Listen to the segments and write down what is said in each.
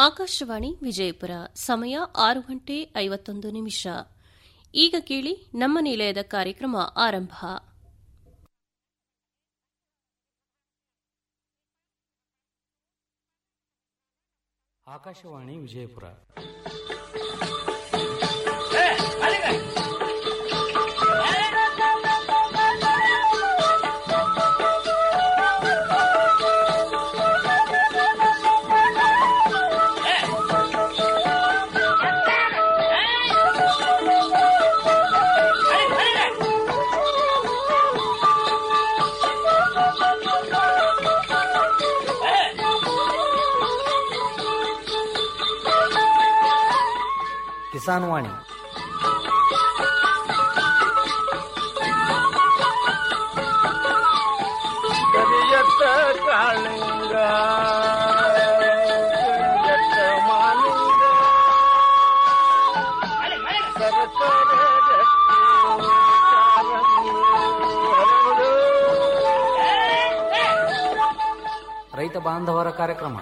ಆಕಾಶವಾಣಿ ವಿಜಯಪುರ ಸಮಯ ಆರು ಗಂಟೆ ಐವತ್ತೊಂದು ನಿಮಿಷ ಈಗ ಕೇಳಿ ನಮ್ಮ ನಿಲಯದ ಕಾರ್ಯಕ್ರಮ ಆರಂಭ ಆಕಾಶವಾಣಿ ವಿಜಯಪುರ ಕಿಸಾನ್ ವಾಣಿ ಕರಿಯತ್ತ ಕಾಳಿಂಗ ಕರಿಯತ್ತ ಮಾಲಿಂಗ ಸರಸರ ರಕ್ತಿ ಕಾರಂಗಿ ಹರಡು. ರೈತ ಬಾಂಧವರ ಕಾರ್ಯಕ್ರಮ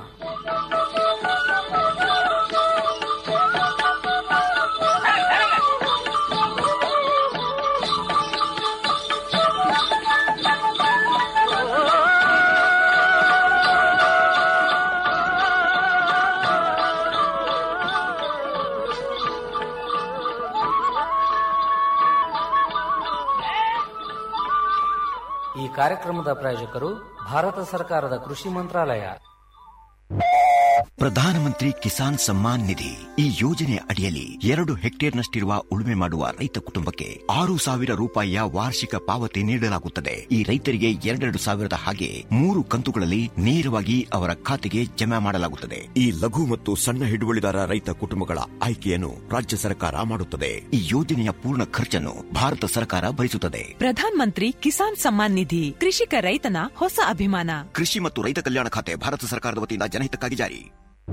ಈ ಕಾರ್ಯಕ್ರಮದ ಪ್ರಾಯೋಜಕರು ಭಾರತ ಸರ್ಕಾರದ ಕೃಷಿ ಮಂತ್ರಾಲಯ ಪ್ರಧಾನಮಂತ್ರಿ ಕಿಸಾನ್ ಸಮ್ಮಾನ್ ನಿಧಿ ಈ ಯೋಜನೆ ಅಡಿಯಲ್ಲಿ ಎರಡು ಹೆಕ್ಟೇರ್ನಷ್ಟಿರುವ ಉಳುಮೆ ಮಾಡುವ ರೈತ ಕುಟುಂಬಕ್ಕೆ ಆರು ಸಾವಿರ ರೂಪಾಯಿಯ ವಾರ್ಷಿಕ ಪಾವತಿ ನೀಡಲಾಗುತ್ತದೆ ಈ ರೈತರಿಗೆ ಎರಡೆರಡು ಸಾವಿರದ ಹಾಗೆ ಮೂರು ಕಂತುಗಳಲ್ಲಿ ನೇರವಾಗಿ ಅವರ ಖಾತೆಗೆ ಜಮಾ ಮಾಡಲಾಗುತ್ತದೆ ಈ ಲಘು ಮತ್ತು ಸಣ್ಣ ಹಿಡುವಳಿದಾರ ರೈತ ಕುಟುಂಬಗಳ ಆಯ್ಕೆಯನ್ನು ರಾಜ್ಯ ಸರ್ಕಾರ ಮಾಡುತ್ತದೆ ಈ ಯೋಜನೆಯ ಪೂರ್ಣ ಖರ್ಚನ್ನು ಭಾರತ ಸರ್ಕಾರ ಭರಿಸುತ್ತದೆ ಪ್ರಧಾನ್ ಮಂತ್ರಿ ಕಿಸಾನ್ ಸಮ್ಮಾನ್ ನಿಧಿ ಕೃಷಿಕ ರೈತನ ಹೊಸ ಅಭಿಮಾನ ಕೃಷಿ ಮತ್ತು ರೈತ ಕಲ್ಯಾಣ ಖಾತೆ ಭಾರತ ಸರ್ಕಾರದ ವತಿಯಿಂದ ಜನಹಿತಕ್ಕಾಗಿ ಜಾರಿ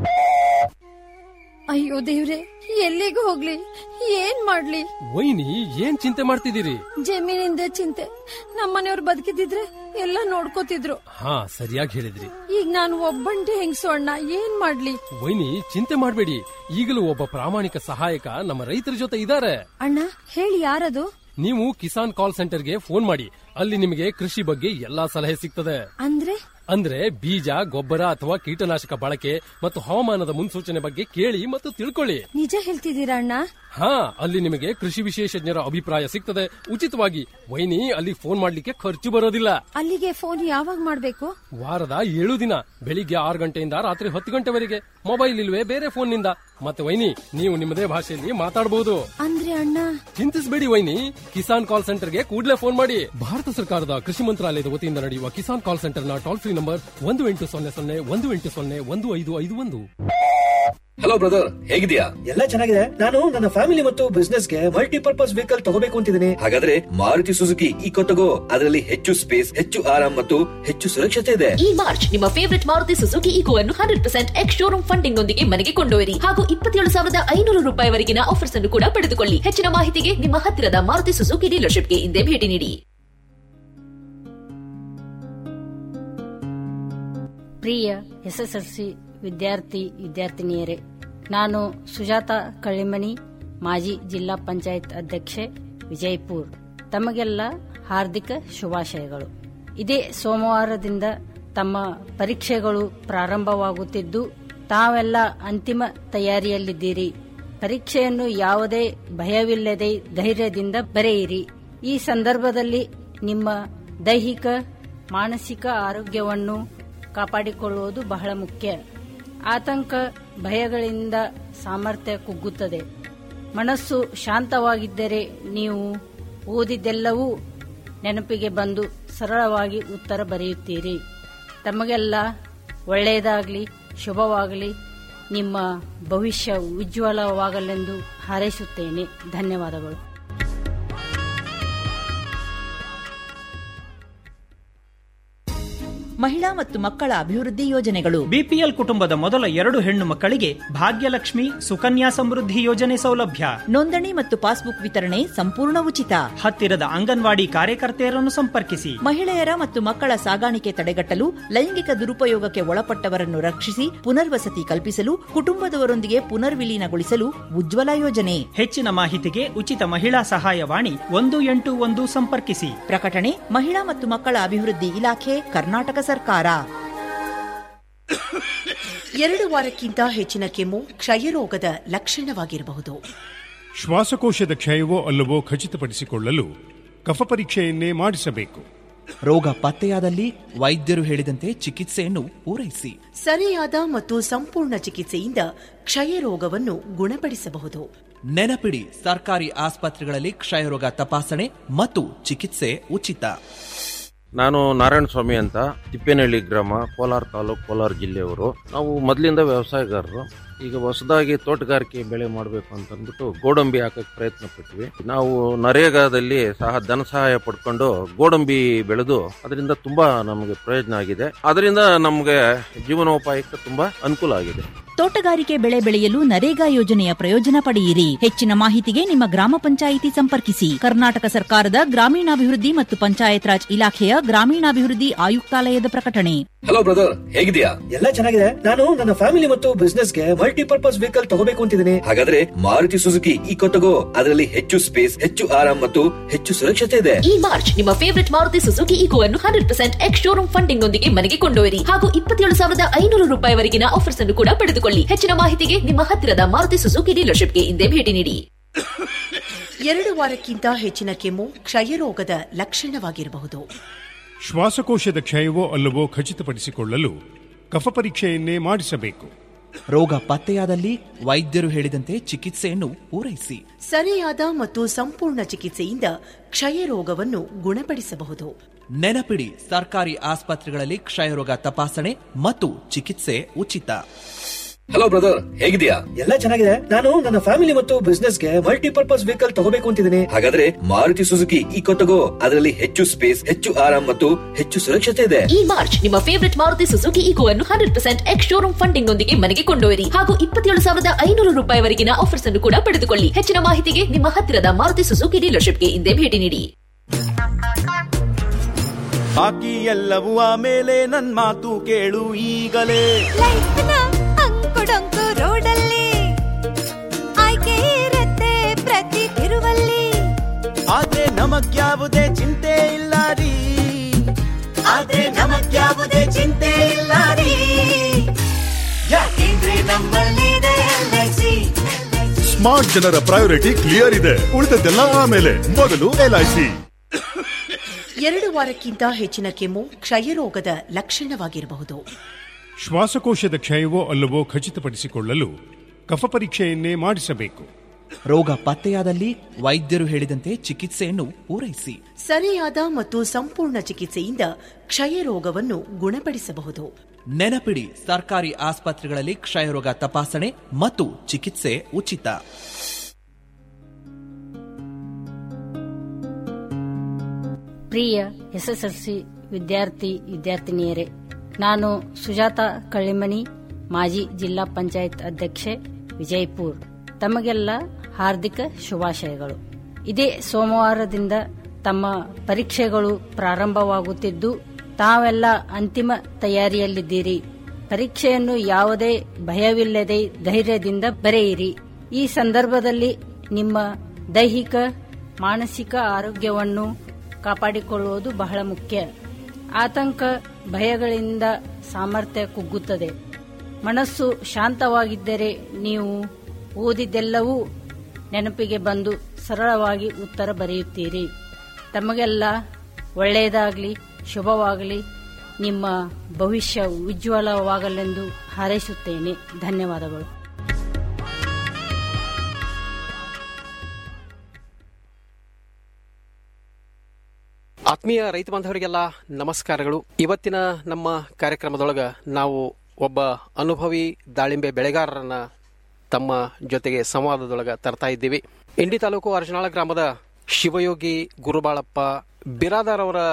ಅಯ್ಯೋ ದೇವ್ರೆ ಎಲ್ಲಿಗೆ ಹೋಗ್ಲಿ ಏನ್ ಮಾಡ್ಲಿ ವೈನಿ ಏನ್ ಚಿಂತೆ ಮಾಡ್ತಿದ್ದೀರಿ ಜಮೀನಿಂದ ಚಿಂತೆ ನಮ್ಮನೆಯವ್ರು ಬದುಕಿದಿದ್ರೆ ಎಲ್ಲ ನೋಡ್ಕೋತಿದ್ರು ಹಾ ಸರಿಯಾಗಿ ಹೇಳಿದ್ರಿ ಈಗ ನಾನು ಒಬ್ಬಂಟಿ ಹೆಂಗ್ಸು ಅಣ್ಣ ಏನ್ ಮಾಡ್ಲಿ ವೈನಿ ಚಿಂತೆ ಮಾಡ್ಬೇಡಿ ಈಗಲೂ ಒಬ್ಬ ಪ್ರಾಮಾಣಿಕ ಸಹಾಯಕ ನಮ್ಮ ರೈತರ ಜೊತೆ ಇದ್ದಾರೆ ಅಣ್ಣ ಹೇಳಿ ಯಾರದು ನೀವು ಕಿಸಾನ್ ಕಾಲ್ ಸೆಂಟರ್ಗೆ ಫೋನ್ ಮಾಡಿ ಅಲ್ಲಿ ನಿಮಗೆ ಕೃಷಿ ಬಗ್ಗೆ ಎಲ್ಲಾ ಸಲಹೆ ಸಿಗ್ತದೆ ಅಂದ್ರೆ ಅಂದ್ರೆ ಬೀಜ ಗೊಬ್ಬರ ಅಥವಾ ಕೀಟನಾಶಕ ಬಳಕೆ ಮತ್ತು ಹವಾಮಾನದ ಮುನ್ಸೂಚನೆ ಬಗ್ಗೆ ಕೇಳಿ ಮತ್ತು ತಿಳ್ಕೊಳ್ಳಿ ನಿಜ ಹೇಳ್ತಿದ್ದೀರಾ ಅಣ್ಣ ಹಾ ಅಲ್ಲಿ ನಿಮಗೆ ಕೃಷಿ ವಿಶೇಷಜ್ಞರ ಅಭಿಪ್ರಾಯ ಸಿಗ್ತದೆ ಉಚಿತವಾಗಿ ವೈನಿ ಅಲ್ಲಿ ಫೋನ್ ಮಾಡ್ಲಿಕ್ಕೆ ಖರ್ಚು ಬರೋದಿಲ್ಲ ಅಲ್ಲಿಗೆ ಫೋನ್ ಯಾವಾಗ ಮಾಡ್ಬೇಕು ವಾರದ ಏಳು ದಿನ ಬೆಳಿಗ್ಗೆ ಆರು ಗಂಟೆಯಿಂದ ರಾತ್ರಿ ಹತ್ತು ಗಂಟೆವರೆಗೆ ಮೊಬೈಲ್ ಇಲ್ವೇ ಬೇರೆ ಫೋನ್ ನಿಂದ ಮತ್ತೆ ವೈನಿ ನೀವು ನಿಮ್ಮದೇ ಭಾಷೆಯಲ್ಲಿ ಮಾತಾಡಬಹುದು ಅಂದ್ರೆ ಅಣ್ಣ ಚಿಂತಿಸಬೇಡಿ ವೈನಿ ಕಿಸಾನ್ ಕಾಲ್ ಸೆಂಟರ್ಗೆ ಕೂಡಲೇ ಫೋನ್ ಮಾಡಿ ಭಾರತ ಸರ್ಕಾರದ ಕೃಷಿ ಮಂತ್ರಾಲಯದ ವತಿಯಿಂದ ನಡೆಯುವ ಕಿಸಾನ್ ಕಾಲ್ ಸೆಂಟರ್ನ ಟೋಲ್ ಫ್ರೀ ನಂಬರ್ ಒಂದು ಎಂಟು ಸೊನ್ನೆ ಸೊನ್ನೆ ಒಂದು ಎಂಟು ಸೊನ್ನೆ ಒಂದು ಐದು ಐದು ಒಂದು ಹಲೋ ಬ್ರದರ್ ಹೇಗಿದ್ಯಾ ಎಲ್ಲ ಚೆನ್ನಾಗಿದೆ ನಾನು ನನ್ನ ಫ್ಯಾಮಿಲಿ ಮತ್ತು ಬಿಸ್ನೆಸ್ ಗೆ ಮಲ್ಟಿಪರ್ಪಸ್ ವೆಹಿಕಲ್ ತಗೋಬೇಕು ಅಂತಿದ್ದೀನಿ ಹಾಗಾದ್ರೆ ಮಾರುತಿ ಸುಜುಕಿ ಈಕೋ ತಗೋ ಅದರಲ್ಲಿ ಹೆಚ್ಚು ಸ್ಪೇಸ್ ಹೆಚ್ಚು ಆರಾಮ್ ಮತ್ತು ಹೆಚ್ಚು ಸುರಕ್ಷತೆ ಇದೆ ಈ ಮಾರ್ಚ್ ನಿಮ್ಮ ಫೇವರಿಟ್ ಮಾರುತಿ ಸುಜುಕಿ ಈಗೋ ಅನ್ನು hundred percent ex showroom funding ನೊಂದಿಗೆ ಮನೆಗೆ ಕೊಂಡೊಯ್ಯಿರಿ ಹಾಗೂ ಇಪ್ಪತ್ತೇಳು ಸಾವಿರದ ಐನೂರು ರೂಪಾಯಿವರೆಗಿನ ಆಫರ್ಸ್ ಅನ್ನು ಕೂಡ ಪಡೆದುಕೊಳ್ಳಿ ಹೆಚ್ಚಿನ ಮಾಹಿತಿಗೆ ನಿಮ್ಮ ಹತ್ತಿರದ ಮಾರುತಿ ಸುಜುಕಿ ಡೀಲರ್ಶಿಪ್ಗೆ ಹಿಂದೆ ಭೇಟಿ ನೀಡಿ ಪ್ರಿಯ ಎಸ್ಎಸ್ಎಲ್ಸಿ ವಿದ್ಯಾರ್ಥಿ ವಿದ್ಯಾರ್ಥಿನಿಯರೇ ನಾನು ಸುಜಾತ ಕಳಿಮನಿ ಮಾಜಿ ಜಿಲ್ಲಾ ಪಂಚಾಯತ್ ಅಧ್ಯಕ್ಷೆ ವಿಜಯಪುರ್ ತಮಗೆಲ್ಲ ಹಾರ್ದಿಕ ಶುಭಾಶಯಗಳು ಇದೇ ಸೋಮವಾರದಿಂದ ತಮ್ಮ ಪರೀಕ್ಷೆಗಳು ಪ್ರಾರಂಭವಾಗುತ್ತಿದ್ದು ತಾವೆಲ್ಲ ಅಂತಿಮ ತಯಾರಿಯಲ್ಲಿದ್ದೀರಿ ಪರೀಕ್ಷೆಯನ್ನು ಯಾವುದೇ ಭಯವಿಲ್ಲದೆ ಧೈರ್ಯದಿಂದ ಬರೆಯಿರಿ ಈ ಸಂದರ್ಭದಲ್ಲಿ ನಿಮ್ಮ ದೈಹಿಕ ಮಾನಸಿಕ ಆರೋಗ್ಯವನ್ನು ಕಾಪಾಡಿಕೊಳ್ಳುವುದು ಬಹಳ ಮುಖ್ಯ ಆತಂಕ ಭಯಗಳಿಂದ ಸಾಮರ್ಥ್ಯ ಕುಗ್ಗುತ್ತದೆ ಮನಸ್ಸು ಶಾಂತವಾಗಿದ್ದರೆ ನೀವು ಓದಿದ್ದೆಲ್ಲವೂ ನೆನಪಿಗೆ ಬಂದು ಸರಳವಾಗಿ ಉತ್ತರ ಬರೆಯುತ್ತೀರಿ ತಮಗೆಲ್ಲ ಒಳ್ಳೆಯದಾಗಲಿ ಶುಭವಾಗಲಿ ನಿಮ್ಮ ಭವಿಷ್ಯ ಉಜ್ವಲವಾಗಲೆಂದು ಹಾರೈಸುತ್ತೇನೆ ಧನ್ಯವಾದಗಳು ಮಹಿಳಾ ಮತ್ತು ಮಕ್ಕಳ ಅಭಿವೃದ್ಧಿ ಯೋಜನೆಗಳು ಬಿಪಿಎಲ್ ಕುಟುಂಬದ ಮೊದಲ ಎರಡು ಹೆಣ್ಣು ಮಕ್ಕಳಿಗೆ ಭಾಗ್ಯಲಕ್ಷ್ಮಿ ಸುಕನ್ಯಾ ಸಮೃದ್ಧಿ ಯೋಜನೆ ಸೌಲಭ್ಯ ನೋಂದಣಿ ಮತ್ತು ಪಾಸ್ಬುಕ್ ವಿತರಣೆ ಸಂಪೂರ್ಣ ಉಚಿತ ಹತ್ತಿರದ ಅಂಗನವಾಡಿ ಕಾರ್ಯಕರ್ತೆಯರನ್ನು ಸಂಪರ್ಕಿಸಿ ಮಹಿಳೆಯರ ಮತ್ತು ಮಕ್ಕಳ ಸಾಗಾಣಿಕೆ ತಡೆಗಟ್ಟಲು ಲೈಂಗಿಕ ದುರುಪಯೋಗಕ್ಕೆ ಒಳಪಟ್ಟವರನ್ನು ರಕ್ಷಿಸಿ ಪುನರ್ವಸತಿ ಕಲ್ಪಿಸಲು ಕುಟುಂಬದವರೊಂದಿಗೆ ಪುನರ್ವಿಲೀನಗೊಳಿಸಲು ಉಜ್ವಲ ಯೋಜನೆ ಹೆಚ್ಚಿನ ಮಾಹಿತಿಗೆ ಉಚಿತ ಮಹಿಳಾ ಸಹಾಯವಾಣಿ ಒಂದು ಎಂಟು ಒಂದು ಸಂಪರ್ಕಿಸಿ ಪ್ರಕಟಣೆ ಮಹಿಳಾ ಮತ್ತು ಮಕ್ಕಳ ಅಭಿವೃದ್ಧಿ ಇಲಾಖೆ ಕರ್ನಾಟಕ ಸರ್ಕಾರ ಎರಡು ವಾರಕ್ಕಿಂತ ಹೆಚ್ಚಿನ ಕೆಮ್ಮು ಕ್ಷಯರೋಗದ ಲಕ್ಷಣವಾಗಿರಬಹುದು ಶ್ವಾಸಕೋಶದ ಕ್ಷಯವೋ ಅಲ್ಲವೋ ಖಚಿತಪಡಿಸಿಕೊಳ್ಳಲು ಕಫ ಪರೀಕ್ಷೆಯನ್ನೇ ಮಾಡಿಸಬೇಕು ರೋಗ ಪತ್ತೆಯಾದಲ್ಲಿ ವೈದ್ಯರು ಹೇಳಿದಂತೆ ಚಿಕಿತ್ಸೆಯನ್ನು ಪೂರೈಸಿ ಸರಿಯಾದ ಮತ್ತು ಸಂಪೂರ್ಣ ಚಿಕಿತ್ಸೆಯಿಂದ ಕ್ಷಯರೋಗವನ್ನು ಗುಣಪಡಿಸಬಹುದು ನೆನಪಿಡಿ ಸರ್ಕಾರಿ ಆಸ್ಪತ್ರೆಗಳಲ್ಲಿ ಕ್ಷಯರೋಗ ತಪಾಸಣೆ ಮತ್ತು ಚಿಕಿತ್ಸೆ ಉಚಿತ ನಾನು ನಾರಾಯಣ ಸ್ವಾಮಿ ಅಂತ ತಿಪ್ಪೇನಹಳ್ಳಿ ಗ್ರಾಮ ಕೋಲಾರ ತಾಲೂಕು ಕೋಲಾರ ಜಿಲ್ಲೆಯವರು ನಾವು ಮೊದಲಿಂದ ವ್ಯವಸಾಯಗಾರರು ಈಗ ಹೊಸದಾಗಿ ತೋಟಗಾರಿಕೆ ಬೆಳೆ ಮಾಡಬೇಕು ಅಂತ ಅಂದ್ಬಿಟ್ಟು ಗೋಡಂಬಿ ಹಾಕಕ್ಕೆ ಪ್ರಯತ್ನ ಪಟ್ವಿ ನಾವು ನರೇಗಾದಲ್ಲಿ ಸಹ ಧನ ಸಹಾಯ ಪಡ್ಕೊಂಡು ಗೋಡಂಬಿ ಬೆಳೆದು ಅದರಿಂದ ತುಂಬಾ ನಮಗೆ ಪ್ರಯೋಜನ ಆಗಿದೆ ಅದರಿಂದ ನಮಗೆ ಜೀವನೋಪಾಯಕ್ಕೆ ತುಂಬಾ ಅನುಕೂಲ ಆಗಿದೆ ತೋಟಗಾರಿಕೆ ಬೆಳೆ ಬೆಳೆಯಲು ನರೇಗಾ ಯೋಜನೆಯ ಪ್ರಯೋಜನ ಪಡೆಯಿರಿ ಹೆಚ್ಚಿನ ಮಾಹಿತಿಗೆ ನಿಮ್ಮ ಗ್ರಾಮ ಪಂಚಾಯಿತಿ ಸಂಪರ್ಕಿಸಿ ಕರ್ನಾಟಕ ಸರ್ಕಾರದ ಗ್ರಾಮೀಣಾಭಿವೃದ್ಧಿ ಮತ್ತು ಪಂಚಾಯತ್ ರಾಜ್ ಇಲಾಖೆಯ ಗ್ರಾಮೀಣಾಭಿವೃದ್ಧಿ ಆಯುಕ್ತಾಲಯದ ಪ್ರಕಟಣೆ ಹಲೋ ಬ್ರದರ್ ಹೇಗಿದ್ಯಾ ಎಲ್ಲ ಚೆನ್ನಾಗಿದೆ ನಾನು ನನ್ನ ಫ್ಯಾಮಿಲಿ ಮತ್ತು ಬಿಸ್ನೆಸ್ಗೆ ಮಲ್ಟಿಪರ್ಪಸ್ ವೆಹಿಕಲ್ ತಗೋಬೇಕು ಅಂತಿದ್ದೀನಿ ಹಾಗಾದ್ರೆ ಮಾರುತಿ ಸುಜುಕಿ ಈಕೋ ತಗೋ ಅದರಲ್ಲಿ ಹೆಚ್ಚು ಸ್ಪೇಸ್ ಹೆಚ್ಚು ಆರಾಮ್ ಮತ್ತು ಹೆಚ್ಚು ಸುರಕ್ಷತೆ ಇದೆ ಈ ಮಾರ್ಚ್ ನಿಮ್ಮ ಫೇವರಿಟ್ ಮಾರುತಿ ಸುಜುಕಿ ಈಗೋ ಅನ್ನು hundred percent ex showroom funding ನೊಂದಿಗೆ ಮನೆಗೆ ಕೊಂಡೊಯ್ಯಿರಿ ಹಾಗೂ ಇಪ್ಪತ್ತೇಳು ಸಾವಿರದ ಐನೂರು ರೂಪಾಯಿವರೆಗಿನ ಆಫರ್ಸ್ ಅನ್ನು ಕೂಡ ಪಡೆದುಕೊಳ್ಳಿ ಹೆಚ್ಚಿನ ಮಾಹಿತಿಗೆ ನಿಮ್ಮ ಹತ್ತಿರದ ಮಾರುತಿ ಸುಜುಕಿ ಡೀಲರ್ಶಿಪ್ಗೆ ಹಿಂದೆ ಭೇಟಿ ನೀಡಿ ಎರಡು ವಾರಕ್ಕಿಂತ ಹೆಚ್ಚಿನ ಕೆಮ್ಮು ಕ್ಷಯರೋಗದ ಲಕ್ಷಣವಾಗಿರಬಹುದು ಶ್ವಾಸಕೋಶದ ಕ್ಷಯವೋ ಅಲ್ಲವೋ ಖಚಿತಪಡಿಸಿಕೊಳ್ಳಲು ಕಫ ಪರೀಕ್ಷೆಯನ್ನೇ ಮಾಡಿಸಬೇಕು ರೋಗ ಪತ್ತೆಯಾದಲ್ಲಿ ವೈದ್ಯರು ಹೇಳಿದಂತೆ ಚಿಕಿತ್ಸೆಯನ್ನು ಪೂರೈಸಿ ಸರಿಯಾದ ಮತ್ತು ಸಂಪೂರ್ಣ ಚಿಕಿತ್ಸೆಯಿಂದ ಕ್ಷಯರೋಗವನ್ನು ಗುಣಪಡಿಸಬಹುದು ನೆನಪಿಡಿ ಸರ್ಕಾರಿ ಆಸ್ಪತ್ರೆಗಳಲ್ಲಿ ಕ್ಷಯರೋಗ ತಪಾಸಣೆ ಮತ್ತು ಚಿಕಿತ್ಸೆ ಉಚಿತ ಹಲೋ ಬ್ರದರ್ ಹೇಗಿದ್ಯಾ ಎಲ್ಲ ಚೆನ್ನಾಗಿದೆ ನಾನು ನನ್ನ ಫ್ಯಾಮಿಲಿ ಮತ್ತು ಬಿಸ್ನೆಸ್ಗೆ ಮಲ್ಟಿಪರ್ಪಸ್ ವೆಹಿಕಲ್ ತಗೋಬೇಕು ಅಂತಿದ್ದೀನಿ ಹಾಗಾದ್ರೆ ಮಾರುತಿ ಸುಜುಕಿ ಈಕೋ ತಗೋ ಅದರಲ್ಲಿ ಹೆಚ್ಚು ಸ್ಪೇಸ್ ಹೆಚ್ಚು ಆರಾಮ್ ಮತ್ತು ಹೆಚ್ಚು ಸುರಕ್ಷತೆ ಇದೆ ಈ ಮಾರ್ಚ್ ನಿಮ್ಮ ಫೇವರಿಟ್ ಮಾರುತಿ ಸುಜುಕಿ ಈಗೋ ಅನ್ನು hundred percent ex showroom funding ನೊಂದಿಗೆ ಮನೆಗೆ ಕೊಂಡೊಯ್ಯಿರಿ ಹಾಗೂ ಇಪ್ಪತ್ತೇಳು ಸಾವಿರದ ಐನೂರು ರೂಪಾಯಿವರೆಗಿನ ಆಫರ್ಸ್ ಅನ್ನು ಕೂಡ ಪಡೆದುಕೊಳ್ಳಿ ಹೆಚ್ಚಿನ ಮಾಹಿತಿಗೆ ನಿಮ್ಮ ಹತ್ತಿರದ ಮಾರುತಿ ಸುಜುಕಿ ಡೀಲರ್ಶಿಪ್ಗೆ ಹಿಂದೆ ಭೇಟಿ ನೀಡಿ ಬಾಕಿ ಎಲ್ಲವೂ ಆಮೇಲೆ ನನ್ ಮಾತು ಕೇಳು ಈಗಲೇ ಅಂಕುಡೊಂಕು ರೋಡಲ್ಲಿ ಆಯ್ಕೆ ಇರತ್ತೆ ಪ್ರತಿ ತಿರುವಲ್ಲಿ ಆದ್ರೆ ನಮಗ್ಯಾವುದೇ ಚಿಂತೆ ಇಲ್ಲ ರೀ ಆದ್ರೆ ನಮಗ್ಯಾವುದೇ ಚಿಂತೆ ಇಲ್ಲ ರೀ ಯಾಕೆಂದ್ರೆ ನಮ್ಮಲ್ಲಿದೆ ಎಲ್ಐಸಿ ಸ್ಮಾರ್ಟ್ ಜನರ ಪ್ರಯಾರಿಟಿ ಕ್ಲಿಯರ್ ಇದೆ ಉಳಿದದ್ದೆಲ್ಲ ಆಮೇಲೆ ಮೊದಲು ಎಲ್ಐಸಿ ಎರಡು ವಾರಕ್ಕಿಂತ ಹೆಚ್ಚಿನ ಕೆಮ್ಮು ಕ್ಷಯರೋಗದ ಲಕ್ಷಣವಾಗಿರಬಹುದು ಶ್ವಾಸಕೋಶದ ಕ್ಷಯವೋ ಅಲ್ಲವೋ ಖಚಿತಪಡಿಸಿಕೊಳ್ಳಲು ಕಫ ಪರೀಕ್ಷೆಯನ್ನೇ ಮಾಡಿಸಬೇಕು ರೋಗ ಪತ್ತೆಯಾದಲ್ಲಿ ವೈದ್ಯರು ಹೇಳಿದಂತೆ ಚಿಕಿತ್ಸೆಯನ್ನು ಪೂರೈಸಿ ಸರಿಯಾದ ಮತ್ತು ಸಂಪೂರ್ಣ ಚಿಕಿತ್ಸೆಯಿಂದ ಕ್ಷಯರೋಗವನ್ನು ಗುಣಪಡಿಸಬಹುದು ನೆನಪಿಡಿ ಸರ್ಕಾರಿ ಆಸ್ಪತ್ರೆಗಳಲ್ಲಿ ಕ್ಷಯರೋಗ ತಪಾಸಣೆ ಮತ್ತು ಚಿಕಿತ್ಸೆ ಉಚಿತ ಪ್ರಿಯ ಎಸ್ಎಸ್ಎಲ್ಸಿ ವಿದ್ಯಾರ್ಥಿ ವಿದ್ಯಾರ್ಥಿನಿಯರೇ ನಾನು ಸುಜಾತ ಕಳಿಮನಿ ಮಾಜಿ ಜಿಲ್ಲಾ ಪಂಚಾಯತ್ ಅಧ್ಯಕ್ಷೆ ವಿಜಯಪುರ್ ತಮಗೆಲ್ಲ ಹಾರ್ದಿಕ ಶುಭಾಶಯಗಳು ಇದೇ ಸೋಮವಾರದಿಂದ ತಮ್ಮ ಪರೀಕ್ಷೆಗಳು ಪ್ರಾರಂಭವಾಗುತ್ತಿದ್ದು ತಾವೆಲ್ಲ ಅಂತಿಮ ತಯಾರಿಯಲ್ಲಿದ್ದೀರಿ ಪರೀಕ್ಷೆಯನ್ನು ಯಾವುದೇ ಭಯವಿಲ್ಲದೆ ಧೈರ್ಯದಿಂದ ಬರೆಯಿರಿ ಈ ಸಂದರ್ಭದಲ್ಲಿ ನಿಮ್ಮ ದೈಹಿಕ ಮಾನಸಿಕ ಆರೋಗ್ಯವನ್ನು ಕಾಪಾಡಿಕೊಳ್ಳುವುದು ಬಹಳ ಮುಖ್ಯ ಆತಂಕ ಭಯಗಳಿಂದ ಸಾಮರ್ಥ್ಯ ಕುಗ್ಗುತ್ತದೆ ಮನಸ್ಸು ಶಾಂತವಾಗಿದ್ದರೆ ನೀವು ಓದಿದ್ದೆಲ್ಲವೂ ನೆನಪಿಗೆ ಬಂದು ಸರಳವಾಗಿ ಉತ್ತರ ಬರೆಯುತ್ತೀರಿ ತಮಗೆಲ್ಲ ಒಳ್ಳೆಯದಾಗಲಿ ಶುಭವಾಗಲಿ ನಿಮ್ಮ ಭವಿಷ್ಯ ಉಜ್ವಲವಾಗಲೆಂದು ಹಾರೈಸುತ್ತೇನೆ ಧನ್ಯವಾದಗಳು ಆತ್ಮೀಯ ರೈತ ಬಾಂಧವರಿಗೆಲ್ಲ ನಮಸ್ಕಾರಗಳು ಇವತ್ತಿನ ನಮ್ಮ ಕಾರ್ಯಕ್ರಮದೊಳಗ ನಾವು ಒಬ್ಬ ಅನುಭವಿ ದಾಳಿಂಬೆ ಬೆಳೆಗಾರರನ್ನ ತಮ್ಮ ಜೊತೆಗೆ ಸಂವಾದದೊಳಗ ತರ್ತಾ ಇದ್ದೀವಿ ಇಂಡಿ ತಾಲೂಕು ಅರ್ಜನಾಳ ಗ್ರಾಮದ ಶಿವಯೋಗಿ ಗುರುಬಾಳಪ್ಪ ಬಿರಾದಾರ್ ಅವರ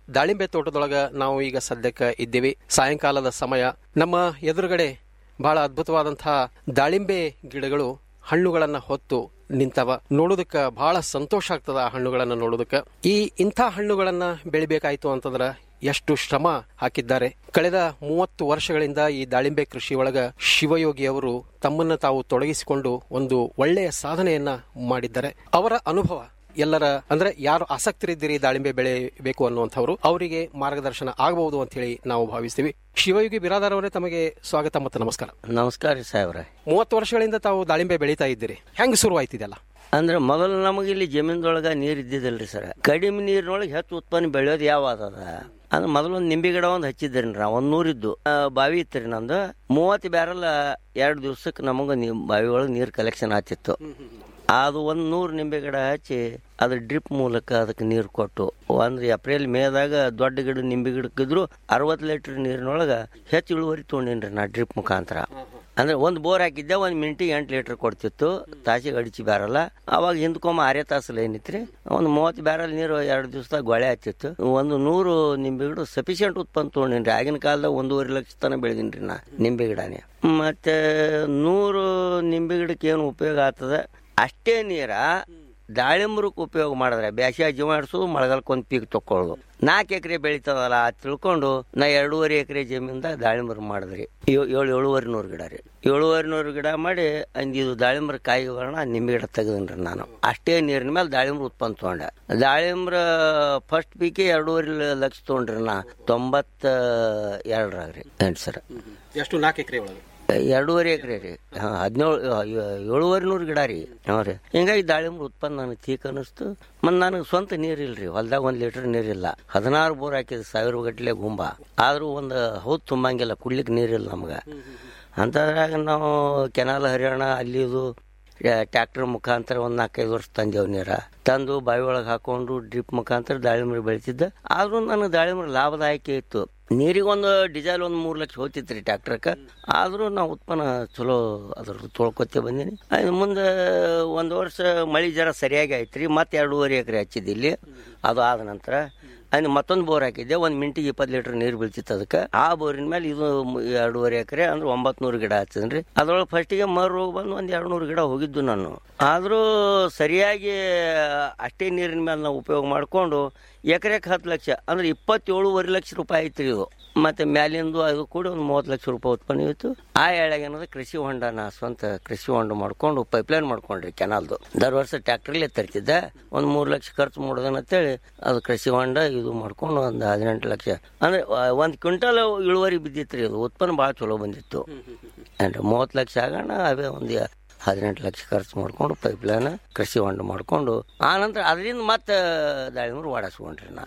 ದಾಳಿಂಬೆ ತೋಟದೊಳಗ ನಾವು ಈಗ ಸದ್ಯಕ್ಕೆ ಇದ್ದೀವಿ ಸಾಯಂಕಾಲದ ಸಮಯ ನಮ್ಮ ಎದುರುಗಡೆ ಬಹಳ ಅದ್ಭುತವಾದಂತಹ ದಾಳಿಂಬೆ ಗಿಡಗಳು ಹಣ್ಣುಗಳನ್ನ ಹೊತ್ತು ನಿಂತವ ನೋಡೋದಕ್ಕ ಬಹಳ ಸಂತೋಷ ಆಗ್ತದ ಆ ಹಣ್ಣುಗಳನ್ನ ನೋಡೋದಕ್ಕ ಈ ಇಂಥ ಹಣ್ಣುಗಳನ್ನ ಬೆಳಿಬೇಕಾಯ್ತು ಅಂತಂದ್ರ ಎಷ್ಟು ಶ್ರಮ ಹಾಕಿದ್ದಾರೆ ಕಳೆದ ಮೂವತ್ತು ವರ್ಷಗಳಿಂದ ಈ ದಾಳಿಂಬೆ ಕೃಷಿ ಒಳಗ ಶಿವಯೋಗಿ ಅವರು ತಮ್ಮನ್ನ ತಾವು ತೊಡಗಿಸಿಕೊಂಡು ಒಂದು ಒಳ್ಳೆಯ ಸಾಧನೆಯನ್ನ ಮಾಡಿದ್ದಾರೆ ಅವರ ಅನುಭವ ಎಲ್ಲರ ಅಂದ್ರೆ ಯಾರು ಆಸಕ್ತರಿದ್ದೀರಿ ದಾಳಿಂಬೆ ಬೆಳೆಯಬೇಕು ಅನ್ನುವಂಥವ್ರು ಅವರಿಗೆ ಮಾರ್ಗದರ್ಶನ ಆಗಬಹುದು ಅಂತ ಹೇಳಿ ನಾವು ಭಾವಿಸ್ತೀವಿ ಶಿವಯೋಗಿ ಬಿರಾದಾರ್ ಅವರೇ ತಮಗೆ ಸ್ವಾಗತ ಮತ್ತು ನಮಸ್ಕಾರ ನಮಸ್ಕಾರ ರೀ ಸಾಹೇಬ್ರೆ ಮೂವತ್ತು ವರ್ಷಗಳಿಂದ ತಾವು ದಾಳಿಂಬೆ ಬೆಳೀತಾ ಇದ್ದೀರಿ ಹೆಂಗ್ ಶುರು ಆಯ್ತಿದೆಲ್ಲ ಅಂದ್ರೆ ಮೊದಲು ನಮಗೆ ಇಲ್ಲಿ ಜಮೀನ್ದೊಳಗ ನೀರ್ ಇದ್ದಿದ್ದಲ್ರಿ ಸರ್ ಕಡಿಮೆ ನೀರಿನೊಳಗೆ ಹೆಚ್ಚು ಉತ್ಪನ್ನ ಬೆಳೆಯೋದು ಯಾವ ಅದ ಅಂದ್ರೆ ಮೊದಲು ಒಂದು ನಿಂಬೆ ಗಿಡ ಒಂದು ಹಚ್ಚಿದ್ರಿ ನಾ ಒಂದ್ ನೂರಿದ್ದು ಆ, ಬಾವಿ ಇತ್ತು ನಂದು ಮೂವತ್ತು ಬ್ಯಾರಲ್ ಎರಡು ದಿವ್ಸಕ್ಕೆ ನಮಗೆ ನೀ ಬಾವಿ ಒಳಗೆ ನೀರು ಕಲೆಕ್ಷನ್ ಆತಿತ್ತು ಅದು ಒಂದು ನೂರು ನಿಂಬೆ ಗಿಡ ಹಚ್ಚಿ ಅದ್ರ ಡ್ರಿಪ್ ಮೂಲಕ ಅದಕ್ಕೆ ನೀರು ಕೊಟ್ಟು ಅಂದ್ರೆ ಏಪ್ರಿಲ್ ಮೇದಾಗ ದೊಡ್ಡ ಗಿಡ ನಿಂಬೆ ಗಿಡಕ್ಕಿದ್ರು ಅರವತ್ತು ಲೀಟರ್ ನೀರಿನೊಳಗೆ ಹೆಚ್ಚು ಇಳುವರಿ ತೊಗೊಂಡೇನ್ರಿ ನಾ ಡ್ರಿಪ್ ಮುಖಾಂತರ ಅಂದ್ರೆ ಒಂದು ಬೋರ್ ಹಾಕಿದ್ದೆ ಒಂದು ಮಿನಿಟಿಗೆ ಎಂಟು ಲೀಟರ್ ಕೊಡ್ತಿತ್ತು ತಾಸಿಗೆ ಅಡಿಚಿ ಬ್ಯಾರಲ್ಲ ಅವಾಗ ಹಿಂದ್ಕೊಮ್ಮ ಆರೇ ತಾಸು ಲೈನ್ ಇತ್ರಿ ಒಂದು ಮೂವತ್ತು ಬ್ಯಾರಲ್ ನೀರು ಎರಡು ದಿವಸದಾಗ ಗೊಳೆ ಹತ್ತಿತ್ತು ಒಂದು ನೂರು ನಿಂಬೆ ಗಿಡ ಸಫಿಷಿಯಂಟ್ ಉತ್ಪನ್ನ ತೊಗೊಂಡಿನ್ರಿ ಆಗಿನ ಕಾಲದಾಗ ಒಂದೂವರೆ ಲಕ್ಷ ತನಕ ಬೆಳೆದಿನ್ರಿ ನಾ ನಿಂಬೆ ಗಿಡನೇ ಮತ್ತೆ ನೂರು ನಿಂಬೆ ಗಿಡಕ್ಕೆ ಏನು ಉಪಯೋಗ ಆಗ್ತದ ಅಷ್ಟೇ ನೀರ ದಾಳಿಂಬ್ರಕ್ಕೆ ಉಪಯೋಗ ಮಾಡಿದ್ರೆ ಬ್ಯಾಸಿಯಾಗಿ ಜೀವ ಆಡಿಸೋದು ಮಳೆಗಾಲಕ್ಕೆ ಒಂದು ಪೀಕ್ ತಕ್ಕೊಳ್ಳೋದು ನಾಲ್ಕು ಎಕರೆ ಬೆಳೀತದಲ್ಲ ಅದ್ ತಿಳ್ಕೊಂಡು ನಾ ಎರಡೂವರೆ ಎಕರೆ ಜಮೀನ್ದಾಗ ದಾಳಿಂಬ್ರ ಮಾಡಿದ್ರಿ ಏಳು ಏಳು ಏಳುವರೆ ನೂರು ಗಿಡ ರೀ ಏಳುವರೆ ನೂರು ಗಿಡ ಮಾಡಿ ಅಂದ್ ಇದು ದಾಳಿಂಬ್ರ ಕಾಯಿಗಳನ್ನ ನಿಂಬೆ ಗಿಡ ತೆಗೆದನ್ರಿ ನಾನು ಅಷ್ಟೇ ನೀರಿನ ಮೇಲೆ ದಾಳಿಂಬ್ರ ಉತ್ಪನ್ನ ತೊಗೊಂಡೆ ದಾಳಿಂಬ್ರ ಫಸ್ಟ್ ಪೀಕೆ ಎರಡೂವರೆ ಲಕ್ಷ ತೊಗೊಂಡ್ರಿ ನಾ ತೊಂಬತ್ತ ಎರಡರಾಗ ರೀ ಎಂಟು ಸರ್ ಎಷ್ಟು ನಾಲ್ಕು ಎಕರೆ ಒಳಗೆ ಎರಡೂವರೆ ಎಕರೆ ರೀ ಹದಿನೇಳು ಏಳುವರೆ ನೂರು ಗಿಡ ರೀ ಹ್ಞೂ ರೀ ಹಿಂಗಾಗಿ ದಾಳಿಂಬ್ರ ಉತ್ಪನ್ನ ನನಗೆ ತೀಕ್ ಅನ್ನಿಸ್ತು ಮತ್ತು ನನಗೆ ಸ್ವಂತ ನೀರಿಲ್ರಿ ಹೊಲ್ದಾಗ ಒಂದು ಲೀಟರ್ ನೀರಿಲ್ಲ ಹದಿನಾರು ಬೋರ್ ಹಾಕಿದ ಸಾವಿರ ಗಟ್ಟಲೆ ಗುಂಬ ಆದರೂ ಒಂದು ಹೌದು ತುಂಬಂಗಿಲ್ಲ ಕುಡ್ಲಿಕ್ಕೆ ನೀರಿಲ್ಲ ನಮ್ಗೆ ಅಂಥದ್ರಾಗ ನಾವು ಕೆನಾಲ್ ಹರಿಯಾಣ ಅಲ್ಲಿ ಇದು ಟ್ಯಾಕ್ಟರ್ ಮುಖಾಂತರ ಒಂದು ನಾಲ್ಕೈದು ವರ್ಷ ತಂದೆವು ನೀರ ತಂದು ಬಾವಿ ಒಳಗೆ ಹಾಕೊಂಡು ಡ್ರಿಪ್ ಮುಖಾಂತರ ದಾಳಿಂಬ್ರಿ ಬೆಳಿತಿದ್ದೆ ಆದ್ರೂ ನನಗೆ ದಾಳಿಂಬ್ರಿ ಲಾಭದಾಯಕ ಇತ್ತು ನೀರಿಗೆ ಒಂದು ಡಿಸೈಲ್ ಒಂದು ಮೂರು ಲಕ್ಷ ಹೋಗ್ತಿತ್ತು ರೀ ಟ್ಯಾಕ್ಟ್ರಕ್ಕೆ ಆದರೂ ನಾವು ಉತ್ಪನ್ನ ಚಲೋ ಅದ್ರ ತೊಳ್ಕೊತೇ ಬಂದೀನಿ ಅದು ಮುಂದೆ ಒಂದು ವರ್ಷ ಮಳೆ ಜರ ಸರಿಯಾಗಿ ಆಯ್ತು ರೀ ಮತ್ತೆ ಎರಡೂವರೆ ಎಕರೆ ಹಚ್ಚಿದ್ದು ಇಲ್ಲಿ ಅದು ಆದ ನಂತರ ಅಲ್ಲಿ ಮತ್ತೊಂದು ಬೋರ್ ಹಾಕಿದ್ದೆ ಒಂದು ಮಿಂಟಿಗೆ ಇಪ್ಪತ್ತು ಲೀಟರ್ ನೀರು ಬೀಳ್ತಿತ್ತು ಅದಕ್ಕೆ ಆ ಬೋರಿನ ಮೇಲೆ ಇದು ಮ್- ಎರಡೂವರೆ ಎಕರೆ ಅಂದ್ರೆ ಒಂಬತ್ತು ನೂರು ಗಿಡ ಹಚ್ಚಿದ್ರಿ ಅದ್ರೊಳಗೆ ಫಸ್ಟಿಗೆ ಮರು ರೋಗ ಬಂದು ಒಂದು ಎರಡು ನೂರು ಗಿಡ ಹೋಗಿದ್ದು ನಾನು ಆದರೂ ಸರಿಯಾಗಿ ಅಷ್ಟೇ ನೀರಿನ ಮೇಲೆ ನಾವು ಉಪಯೋಗ ಮಾಡಿಕೊಂಡು ಎಕರೆಗೆ ಹತ್ತು ಲಕ್ಷ ಅಂದ್ರೆ ಇಪ್ಪತ್ತೇಳುವರೆ ಲಕ್ಷ ರೂಪಾಯಿ ಐತ್ರಿ ಇದು ಮತ್ತೆ ಮ್ಯಾಲಿಂದು ಅದು ಕೂಡ ಒಂದು ಮೂವತ್ತು ಲಕ್ಷ ರೂಪಾಯಿ ಉತ್ಪನ್ನ ಇತ್ತು ಆ ಎಳೆಗೆ ಏನದ ಕೃಷಿ ಹೊಂಡ ನಾ ಸ್ವಂತ ಕೃಷಿ ಹೊಂಡ ಮಾಡ್ಕೊಂಡು ಪೈಪ್ಲೈನ್ ಮಾಡ್ಕೊಂಡ್ರಿ ಕೆನಾಲ್ದು ದರ್ ವರ್ಷ ಟ್ಯಾಕ್ಟ್ರಲ್ಲೇ ತರ್ತಿದ್ದೆ ಒಂದು ಮೂರು ಲಕ್ಷ ಖರ್ಚು ಮಾಡೋದನ್ನಂತೇಳಿ ಅದು ಕೃಷಿ ಹೊಂಡ ಇದು ಮಾಡ್ಕೊಂಡು ಒಂದು ಹದಿನೆಂಟು ಲಕ್ಷ ಅಂದ್ರೆ ಒಂದು ಕ್ವಿಂಟಲ್ ಇಳುವರಿ ಬಿದ್ದಿತ್ತು ರೀ ಅದು ಉತ್ಪನ್ನ ಭಾಳ ಚಲೋ ಬಂದಿತ್ತು ಅಂದ್ರೆ ಮೂವತ್ತು ಲಕ್ಷ ಆಗೋಣ ಅವೇ ಒಂದು ಹದಿನೆಂಟು ಲಕ್ಷ ಖರ್ಚು ಮಾಡ್ಕೊಂಡು ಪೈಪ್ಲೈನ್ ಕೃಷಿ ಹೊಂಡ ಮಾಡ್ಕೊಂಡು ಆನಂತರ ಅದರಿಂದ ಮತ್ತೆ ದಾಳಿಂಬ್ರು ವಾಡಿಸ್ಕೊಂಡ್ರಿ ನಾ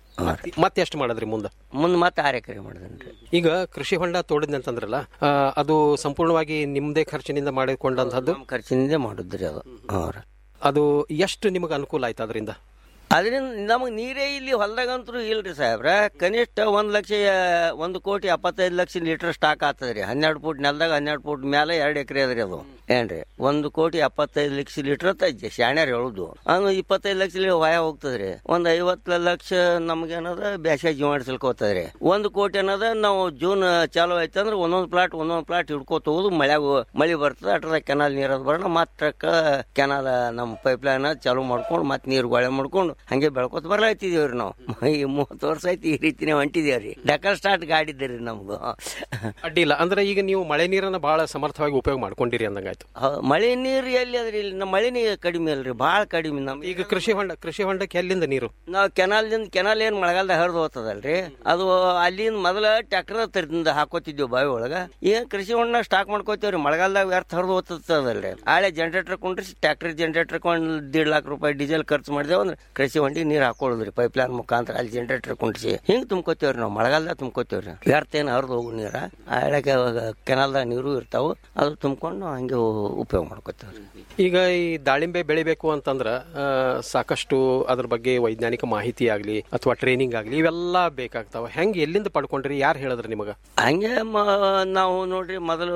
ಮತ್ತೆ ಎಷ್ಟು ಮಾಡಿದ್ರಿ ಮುಂದೆ ಮುಂದೆ ಮತ್ತೆ ಆರು ಎಕರೆ ಮಾಡಿದ್ರಿ ಈಗ ಕೃಷಿ ಹೊಂಡ ತೋಡಿದ್ನಿ ಅಂತಂದ್ರಲ್ಲ ಆ, ಅದು ಸಂಪೂರ್ಣವಾಗಿ ನಿಮ್ದೇ ಖರ್ಚಿನಿಂದ ಮಾಡಿಕೊಂಡಂತಹದ್ದು ಖರ್ಚಿನಿಂದ ಮಾಡಿದ್ರಿ ಅದು ಹಾಂ ರೀ ಅದು ಎಷ್ಟು ನಿಮಗೆ ಅನುಕೂಲ ಆಯ್ತು ಅದರಿಂದ ಅದರಿಂದ ನಮಗೆ ನೀರೇ ಇಲ್ಲಿ ಹೊಲ್ದಾಗಂತೂ ಇಲ್ರಿ ಸಾಹೇಬ್ರ ಕನಿಷ್ಠ ಒಂದ್ ಲಕ್ಷ ಒಂದು ಕೋಟಿ ಎಪ್ಪತ್ತೈದು ಲಕ್ಷ ಲೀಟರ್ ಸ್ಟಾಕ್ ಆಗ್ತದ್ರಿ ಹನ್ನೆರಡು ಫೂಟ್ ನೆಲದಾಗ ಹನ್ನೆರಡು ಫೂಟ್ ಮೇಲೆ ಎರಡು ಎಕರೆ ಅದ್ರಿ ಅದು ಏನ್ರಿ ಒಂದು ಕೋಟಿ ಎಪ್ಪತ್ತೈದು ಲಕ್ಷ ಲೀಟರ್ ಶಾಣ್ಯಾರ ಹೇಳುದು ಅದು ಇಪ್ಪತ್ತೈದು ಲಕ್ಷ ಲೀಟರ್ ವಾಯ ಹೋಗ್ತದ್ರಿ ಒಂದ್ ಐವತ್ತು ಲಕ್ಷ ನಮ್ಗೇನದ ಬ್ಯಾಸಿಗೆ ಜೀವ ಹಿಡ್ಸಲ್ಕೋತದ್ರಿ ಒಂದು ಕೋಟಿ ಅನ್ನೋದ ನಾವು ಜೂನ್ ಚಾಲು ಆಯ್ತಂದ್ರೆ ಒಂದೊಂದು ಪ್ಲಾಟ್ ಒಂದೊಂದು ಪ್ಲಾಟ್ ಹಿಡ್ಕೋತ ಹೋಗುದು ಮಳ್ಯಾಗ ಮಳಿ ಬರ್ತದ ಅಟ್ರದ ಕೆನಾಲ್ ನೀರದ್ ಬರೋಣ ಮತ್ತೆ ಟ್ರಕ್ ಕೆನಾಲ್ ನಮ್ಮ ಪೈಪ್ ಲೈನ್ ಚಾಲು ಮಾಡ್ಕೊಂಡು ಮತ್ತೆ ನೀರು ಗೊಳೆ ಮಾಡ್ಕೊಂಡು ಹಂಗೆ ಬೆಳ್ಕೊತ ಬರ್ಲಾಯ್ತಿದೀವ್ರಿ ನಾವು ಈ ಮೂವತ್ತು ವರ್ಷ ಆಯ್ತು ಈ ರೀತಿನೇ ಹೊಂಟಿದೇವ್ರಿ ಡಕಲ್ ಸ್ಟಾರ್ಟ್ ಗಾಡಿ ಇದ್ದೀರಿ ನಮ್ದು ಅಡ್ಡಿಲ್ಲ ಅಂದ್ರೆ ಈಗ ನೀವು ಮಳೆ ನೀರನ್ನ ಬಹಳ ಸಮರ್ಥವಾಗಿ ಉಪಯೋಗ ಮಾಡ್ಕೊಂಡಿರಿ ಅಂದಂಗಾಯ್ತು ಹ- ಮಳೆ ನೀರು ಎಲ್ಲಿ ಅದ್ರಿ ಇಲ್ಲಿ ನಮ್ಮ ಮಳೆ ನೀರು ಕಡಿಮೆ ಅಲ್ರಿ ಭಾಳ ಕಡಿಮೆ ನಮ್ ಈಗ ಕೃಷಿ ಹೊಂಡ ಕೃಷಿ ಹೊಂಡಕ್ಕೆ ಎಲ್ಲಿಂದ ನೀರು ನಾವು ಕೆನಾಲ್ದಿಂದ ಕೆನಾಲ್ ಏನ್ ಮಳೆಗಾಲದಾಗ ಹರಿದು ಹೋಗ್ತದಲ್ರಿ ಅದು ಅಲ್ಲಿಂದ ಮೊದಲ ಟ್ರ್ಯಾಕ್ಟರ್ ತರದಿಂದ ಹಾಕೋತಿದ್ವಿ ಬಾವಿ ಒಳಗ ಈಗ ಕೃಷಿ ಹೊಂಡ ಸ್ಟಾಕ್ ಮಾಡ್ಕೋತೀವ್ರಿ ಮಳೆಗಾಲದಾಗ ವ್ಯರ್ಥ ಹರಿದು ಹೋಗ್ತದಲ್ರಿ ಆಳೆ ಜನರೇಟರ್ ಕೊಂಡ್ರಿ ಟ್ರ್ಯಾಕ್ಟರ್ ಜನರೇಟರ್ ಕೊಂಡು ದೀಡ್ ಲಾಖ ರೂಪಾಯಿ ಡೀಸೆಲ್ ಖರ್ಚು ಮಾಡಿದೇವ್ ಅಂದ್ರೆ ಕೃಷಿ ಹೊಂಡಿಗೆ ನೀರು ಹಾಕೊಳ್ಳೋದ್ರಿ ಪೈಪ್ ಲೈನ್ ಮುಖಾಂತರ ಅಲ್ಲಿ ಜನರೇಟರ್ ಕೊಂಡ್ಸಿ ಹಿಂಗ್ ತುಂಬ್ಕೋತೀವ್ರಿ ನಾವು ಮಳೆಗಾಲದಾಗ ತುಂಬ್ಕೋತೀವ್ರಿ ವ್ಯರ್ಥ ಏನು ಹರಿದು ಹೋಗು ನೀರ ಆಳೆಗೆ ಕೆನಾಲ್ದಾಗ ನೀರು ಇರ್ತಾವ ಅದು ತುಂಬ್ಕೊಂಡು ಹಂಗೆ ಉಪಯೋಗ ಮಾಡ್ಕೋತೀವ್ರಿ ಈಗ ಈ ದಾಳಿಂಬೆ ಬೆಳಿಬೇಕು ಅಂತಂದ್ರ ಆ, ಸಾಕಷ್ಟು ಅದ್ರ ಬಗ್ಗೆ ವೈಜ್ಞಾನಿಕ ಮಾಹಿತಿ ಆಗ್ಲಿ ಅಥವಾ ಟ್ರೈನಿಂಗ್ ಆಗ್ಲಿ ಇವೆಲ್ಲ ಬೇಕಾಗ್ತಾವ ಹೆಂಗ್ ಎಲ್ಲಿಂದ ಪಡ್ಕೊಂಡ್ರಿ ಯಾರು ಹೇಳಿದ್ರಿ ನಿಮಗ ಹಂಗೆ ಮ- ನಾವು ನೋಡ್ರಿ ಮೊದಲು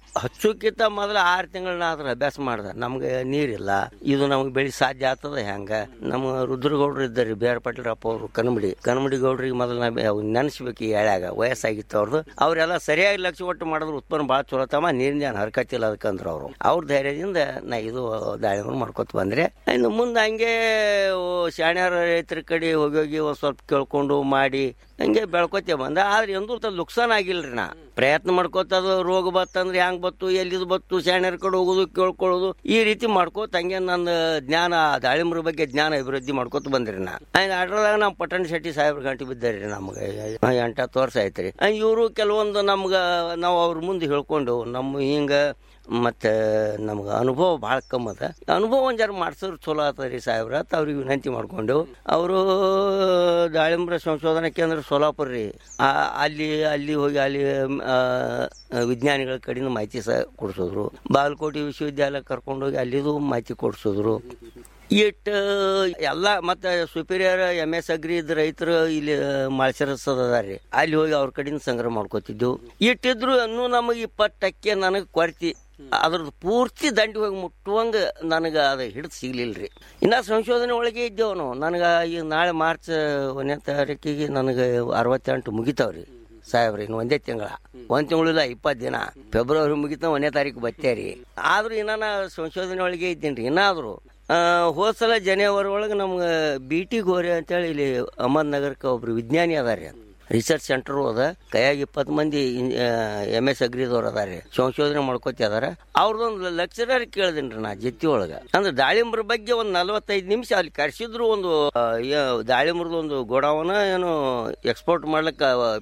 ಹಚ್ಚೋಕ್ಕಿಂತ ಮೊದಲು ಆರು ತಿಂಗಳನ್ನ ಅದ್ರ ಅಭ್ಯಾಸ ಮಾಡ್ದ ನಮ್ಗೆ ನೀರಿಲ್ಲ ಇದು ನಮ್ಗೆ ಬೆಳಿ ಸಾಧ್ಯ ಆಗ್ತದ ಹೆಂಗ ನಮ್ಮ ರುದ್ರಗೌಡ್ರು ಇದ್ದಾರೆ ಬೇರೆ ಪಾಟೀಲ್ರಪ್ಪ ಅವರು ಕನಮಡಿ ಕನಮಡಿ ಗೌಡ್ರಿಗೆ ಮೊದಲು ನಾ ನೆನೆಸ್ಬೇಕು ಈ ಎಳ್ಯಾಗ ವಯಸ್ಸಾಗಿತ್ತು ಅವ್ರದ್ದು ಅವರೆಲ್ಲ ಸರಿಯಾಗಿ ಲಕ್ಷ್ಯ ಕೊಟ್ಟು ಮಾಡಿದ್ರು ಉತ್ಪನ್ನ ಭಾಳ ಚಲೋ ತಮ್ಮ ನೀರಿನ ಏನು ಹರಕತ್ತಿಲ್ಲ ಅದಕ್ಕಂದ್ರು ಅವರು ಅವ್ರ ಧೈರ್ಯದಿಂದ ನಾ ಇದು ದಾಳಿಂಬೆ ಮಾಡ್ಕೊತ ಬಂದ್ರೆ ಇನ್ನು ಮುಂದೆ ಹಂಗೆ ಶಾಣ್ಯಾರ ರೈತರ ಕಡೆ ಹೋಗಿ ಹೋಗಿ ಒಂದ್ ಸ್ವಲ್ಪ ಕೇಳ್ಕೊಂಡು ಮಾಡಿ ಹಂಗೆ ಬೆಳ್ಕೊತೇ ಬಂದ ಆದ್ರೆ ಎಂದೂ ತ ಲುಕ್ಸಾನ್ ಆಗಿಲ್ರಿ ನಾ ಪ್ರಯತ್ನ ಮಾಡ್ಕೋತದು ರೋಗ ಬತ್ತಂದ್ರೆ ಹೆಂಗ್ ಬತ್ತು ಎಲ್ಲಿದು ಬತ್ತು ಶಾಣ್ಯರ ಕಡೆ ಹೋಗೋದು ಕೇಳ್ಕೊಳ್ಳೋದು ಈ ರೀತಿ ಮಾಡ್ಕೋತ ಹಂಗೆ ನನ್ನ ಜ್ಞಾನ ದಾಳಿಂಬ್ರ ಬಗ್ಗೆ ಜ್ಞಾನ ಅಭಿವೃದ್ಧಿ ಮಾಡ್ಕೋತ ಬಂದ್ರಿ ನಾ ಅದ್ರೊಳಗ ನಮ್ಮ ಪಟ್ಟಣ ಶೆಟ್ಟಿ ಸಾಹೇಬ್ರ ಗಂಟೆ ಬಿದ್ದಾರಿ ನಮ್ಗೆ ಎಂಟತ್ತು ವರ್ಷ ಆಯ್ತ್ರಿ ಇವರು ಕೆಲವೊಂದು ನಮ್ಗ ನಾವು ಅವ್ರ ಮುಂದೆ ಹೇಳ್ಕೊಂಡು ನಮ್ಮ ಹಿಂಗ ಮತ್ತೆ ನಮ್ಗೆ ಅನುಭವ ಭಾಳ ಕಮ್ಮಿ ಅದ ಅನುಭವ ಒಂದ್ ಜರ ಮಾಡ್ಸೋರು ಚಲೋ ಆತದ ರೀ ಸಾಹೇಬ್ರ ಅಂತ ಅವ್ರಿಗೆ ವಿನಂತಿ ಮಾಡ್ಕೊಂಡು ಅವರು ದಾಳಿಂಬ್ರ ಸಂಶೋಧನಾ ಕೇಂದ್ರ ಸೋಲಾಪುರ ರೀ ಆ, ಅಲ್ಲಿ ಅಲ್ಲಿ ಹೋಗಿ ಅಲ್ಲಿ ಆ, ವಿಜ್ಞಾನಿಗಳ ಕಡೆಯಿಂದ ಮಾಹಿತಿ ಸಹ ಕೊಡಿಸಿದ್ರು ಬಾಗಲಕೋಟೆ ವಿಶ್ವವಿದ್ಯಾಲಯ ಕರ್ಕೊಂಡೋಗಿ ಅಲ್ಲಿದು ಮಾಹಿತಿ ಕೊಡಿಸಿದ್ರು ಇಟ್ ಎಲ್ಲ ಮತ್ತೆ ಸುಪೀರಿಯರ್ ಎಮ್ ಎಸ್ ಅಗ್ರಿ ಇದ್ ರೈತರು ಇಲ್ಲಿ ಮಾಳ್ಸರಸದ ಅದಾರಿ ಅಲ್ಲಿ ಹೋಗಿ ಅವ್ರ ಕಡೆಯಿಂದ ಸಂಗ್ರಹ ಮಾಡ್ಕೋತಿದ್ದೆವು ಇಟ್ಟಿದ್ರು ಇನ್ನೂ ನಮಗೆ ಇಪ್ಪತ್ತು ಟಕ್ಕೆ ನನಗೆ ಕೊರತಿ ಅದ್ರದ್ದು ಪೂರ್ತಿ ದಂಡಿ ಹೋಗಿ ಮುಟ್ಟುವಂಗ ನನಗೆ ಅದು ಹಿಡಿದು ಸಿಗ್ಲಿಲ್ರಿ ಇನ್ನ ಸಂಶೋಧನೆ ಒಳಗೆ ಇದ್ದೇವು ನಾವು ನನಗೆ ಈಗ ನಾಳೆ ಮಾರ್ಚ್ ಒಂದನೇ ತಾರೀಕಿಗೆ ನನಗೆ ಅರವತ್ತೆಂಟು ಮುಗಿತಾವ್ರಿ ಸಾಹೇಬ್ರಿ ಇನ್ನು ಒಂದೇ ತಿಂಗಳ ಒಂದ್ ತಿಂಗಳಿಲ್ಲ ಇಪ್ಪತ್ತು ದಿನ ಫೆಬ್ರವರಿ ಮುಗಿತ ಒಂದನೇ ತಾರೀಕು ಬತ್ತೇರಿ ಆದ್ರೂ ಇನ್ನ ನಾ ಸಂಶೋಧನೆ ಒಳಗೆ ಇದ್ದೀನಿ ಇನ್ನಾದ್ರು ಹೋದ ಸಲ ಜನವರಿ ಒಳಗೆ ನಮ್ಗೆ ಬಿ ಟಿ ಗೋರೆ ಅಂತೇಳಿ ಇಲ್ಲಿ ಅಹಮದ್ ನಗರಕ್ಕೆ ಒಬ್ರು ವಿಜ್ಞಾನಿ ಅದಾರಿ ರಿಸರ್ಚ್ ಸೆಂಟರ್ ಅದ ಕೈಯಾಗ ಇಪ್ಪತ್ತು ಮಂದಿ ಎಮ್ ಎಸ್ ಅಗ್ರಿದವ್ರು ಅದಾರೆ ಸಂಶೋಧನೆ ಮಾಡ್ಕೋತಿ ಅದಾರ ಅವ್ರದೊಂದು ಲೆಕ್ಚರರ್ ಕೇಳ್ದೇನ್ರಿ ನಾ ಜೊತೆ ಒಳಗ ಅಂದ್ರೆ ದಾಳಿಂಬ್ರ ಬಗ್ಗೆ ಒಂದು ನಲವತ್ತೈದು ನಿಮಿಷ ಅಲ್ಲಿ ಕರ್ಸಿದ್ರು ಒಂದು ಆ, ಏ- ದಾಳಿಂಬ್ರದ ಒಂದು ಗೋಡಾವನ ಏನು ಎಕ್ಸ್ಪೋರ್ಟ್ ಮಾಡ್ಲಿಕ್ಕ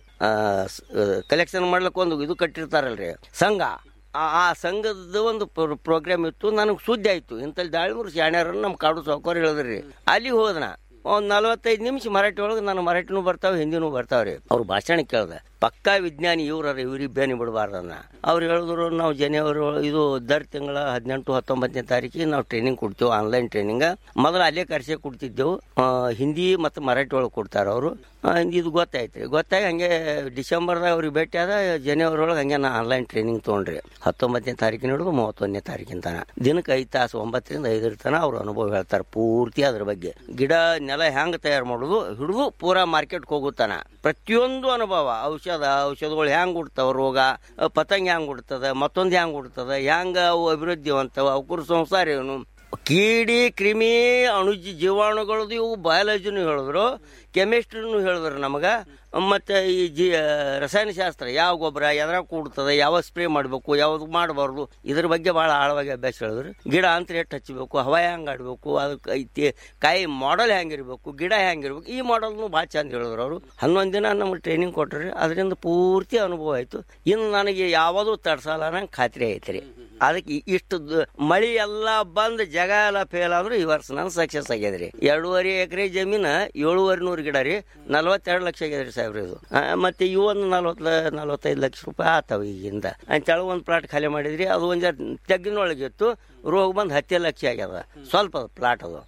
ಕಲೆಕ್ಷನ್ ಮಾಡ್ಲಿಕ್ಕೆ ಒಂದು ಇದು ಕಟ್ಟಿರ್ತಾರಲ್ರಿ ಸಂಘ ಆ- ಆ ಸಂಘದ ಒಂದು ಪ್ರೋಗ್ರಾಮ್ ಇತ್ತು ನನಗೆ ಸುದ್ದಿ ಆಯ್ತು ಇಂಥಲ್ಲಿ ದಾಳಿಮೂರು ಶಾಣ್ಯಾರನ್ನ ನಮ್ಮ ಕಾಡು ಸಾವುಕಾರ ಹೇಳಿದ್ರಿ ಅಲ್ಲಿ ಹೋದನ ಒಂದ್ ನಲವತ್ತೈದು ನಿಮಿಷ ಮರಾಠಿ ಒಳಗೆ ನಾನು ಮರಾಠಿನೂ ಬರ್ತಾವ ಹಿಂದಿನೂ ಬರ್ತಾವ್ರಿ ಅವ್ರ ಭಾಷಣ ಕೇಳ್ದೆ ಪಕ್ಕಾ ವಿಜ್ಞಾನಿ ಇವ್ರ ಇವ್ರಿಗೆ ಬೇನಿ ಬಿಡಬಾರ್ದನ್ನ ಅವ್ರು ಹೇಳಿದ್ರು ನಾವು ಜನವರಿ ಒಳ- ಇದು ದರ್ ತಿಂಗಳ ಹದಿನೆಂಟು ಹತ್ತೊಂಬತ್ತನೇ ತಾರೀಕಿಗೆ ನಾವು ಟ್ರೈನಿಂಗ್ ಕೊಡ್ತೇವೆ ಆನ್ಲೈನ್ ಟ್ರೈನಿಂಗ್ ಮೊದಲು ಅಲ್ಲೇ ಕರ್ಸೆ ಕೊಡ್ತಿದ್ದೆವು ಆ, ಹಿಂದಿ ಮತ್ತು ಮರಾಠಿ ಒಳಗೆ ಕೊಡ್ತಾರ ಅವರು ಇದು ಗೊತ್ತಾಯ್ತು ಗೊತ್ತಾಗಿ ಹಂಗೆ ಡಿಸೆಂಬರ್ದಾಗ ಅವ್ರಿಗೆ ಭೇಟಿ ಆದ ಜನವರಿ ಒಳಗೆ ಹಂಗೆ ನಾ ಆನ್ಲೈನ್ ಟ್ರೈನಿಂಗ್ ತೊಗೊಂಡ್ರಿ ಹತ್ತೊಂಬತ್ತನೇ ತಾರೀಕಿನ ಹಿಡಿದು ಮೂವತ್ತೊಂದನೇ ತಾರೀಕಿನ ತನ ದಿನಕ್ಕೆ ಐದು ತಾಸು ಒಂಬತ್ತರಿಂದ ಐದರ ತನ ಅವ್ರ ಅನುಭವ ಹೇಳ್ತಾರೆ ಪೂರ್ತಿ ಅದ್ರ ಬಗ್ಗೆ ಗಿಡ ನೆಲ ಹೆಂಗ್ ತಯಾರು ಮಾಡೋದು ಹಿಡಿದು ಪೂರಾ ಮಾರ್ಕೆಟ್ಗೆ ಹೋಗುತ್ತಾನ ಪ್ರತಿಯೊಂದು ಅನುಭವ ಔಷಧ ಔಷಧಗಳು ಹೆಂಗ್ ಹುಡ್ತಾವ ರೋಗ ಅಹ್, ಪತಂಗ ಹೆಂಗ್ ಹುಡ್ತದ ಮತ್ತೊಂದು ಹೆಂಗ್ ಹುಡ್ತದ ಹೆಂಗ ಅವು ಅಭಿವೃದ್ಧಿ ಹೊಂತಾವ ಅವಕುರ ಸಂಸಾರ ಏನು ಕೀಡಿ ಕ್ರಿಮಿ ಅಣುಜಿ ಜೀವಾಣುಗಳದ್ದು ಇವು ಬಯಾಲಜಿನೂ ಹೇಳಿದ್ರು ಕೆಮಿಸ್ಟ್ರಿನೂ ಹೇಳಿದ್ರು ನಮಗೆ ಮತ್ತು ಈ ಜಿ ರಸಾಯನಶಾಸ್ತ್ರ ಯಾವ ಗೊಬ್ಬರ ಯಾವ್ದ್ರಾಗ ಕೂಡ್ತದೆ ಯಾವ ಸ್ಪ್ರೇ ಮಾಡಬೇಕು ಯಾವ್ದು ಮಾಡಬಾರ್ದು ಇದ್ರ ಬಗ್ಗೆ ಭಾಳ ಆಳವಾಗಿ ಅಭ್ಯಾಸ ಹೇಳಿದ್ರು ಗಿಡ ಅಂತ ಎಷ್ಟು ಹಚ್ಚಬೇಕು ಹವಾ ಹೆಂಗೆ ಆಡಬೇಕು ಅದಕ್ಕೆ ಐತಿ ಕಾಯಿ ಮಾಡೆಲ್ ಹೆಂಗಿರ್ಬೇಕು ಗಿಡ ಹೆಂಗಿರ್ಬೇಕು ಈ ಮಾಡೆಲ್ನು ಭಾಳ ಚಂದ ಹೇಳಿದ್ರು ಅವರು ಹನ್ನೊಂದು ದಿನ ನಮ್ಗೆ ಟ್ರೈನಿಂಗ್ ಕೊಟ್ರಿ ಅದರಿಂದ ಪೂರ್ತಿ ಅನುಭವ ಆಯಿತು ಇನ್ನು ನನಗೆ ಯಾವುದೂ ತಡ್ಸಲ್ಲ ನಂಗೆ ಖಾತ್ರಿ ಐತ್ರಿ ಅದಕ್ಕೆ ಇ- ಇಷ್ಟು ದ- ಮಳಿ ಎಲ್ಲ ಬಂದ್ ಜಗ ಎಲ್ಲ ಫೇಲ್ ಆದ್ರೂ ಈ ವರ್ಷ ನಾನು ಸಕ್ಸಸ್ ಆಗ್ಯದ್ರಿ ಎರಡೂವರೆ ಎಕರೆ ಜಮೀನ ಏಳುವರೆ ನೂರು ಗಿಡ ರೀ ನಲ್ವತ್ತೆರಡು ಲಕ್ಷ ಆಗ್ಯದ್ರಿ ಸಾಹೇಬ್ರಿ ಇದು ಆ, ಮತ್ತೆ ಇವು ಒಂದು ನಲ್ವತ್ ನಲ್ವತ್ತೈದು ಲಕ್ಷ ರೂಪಾಯಿ ಆತಾವ ಈಗಿಂದ ಅಂತೇಳಿ ಒಂದು ಪ್ಲಾಟ್ ಖಾಲಿ ಮಾಡಿದ್ರಿ ಅದು ಒಂದು ತೆಗ್ಗಿನೊಳಗೆ ಇತ್ತು ರೋಗ ಬಂದು ಹತ್ತೇ ಲಕ್ಷ ಆಗ್ಯದ ಸ್ವಲ್ಪ ಪ್ಲಾಟ್ ಅದು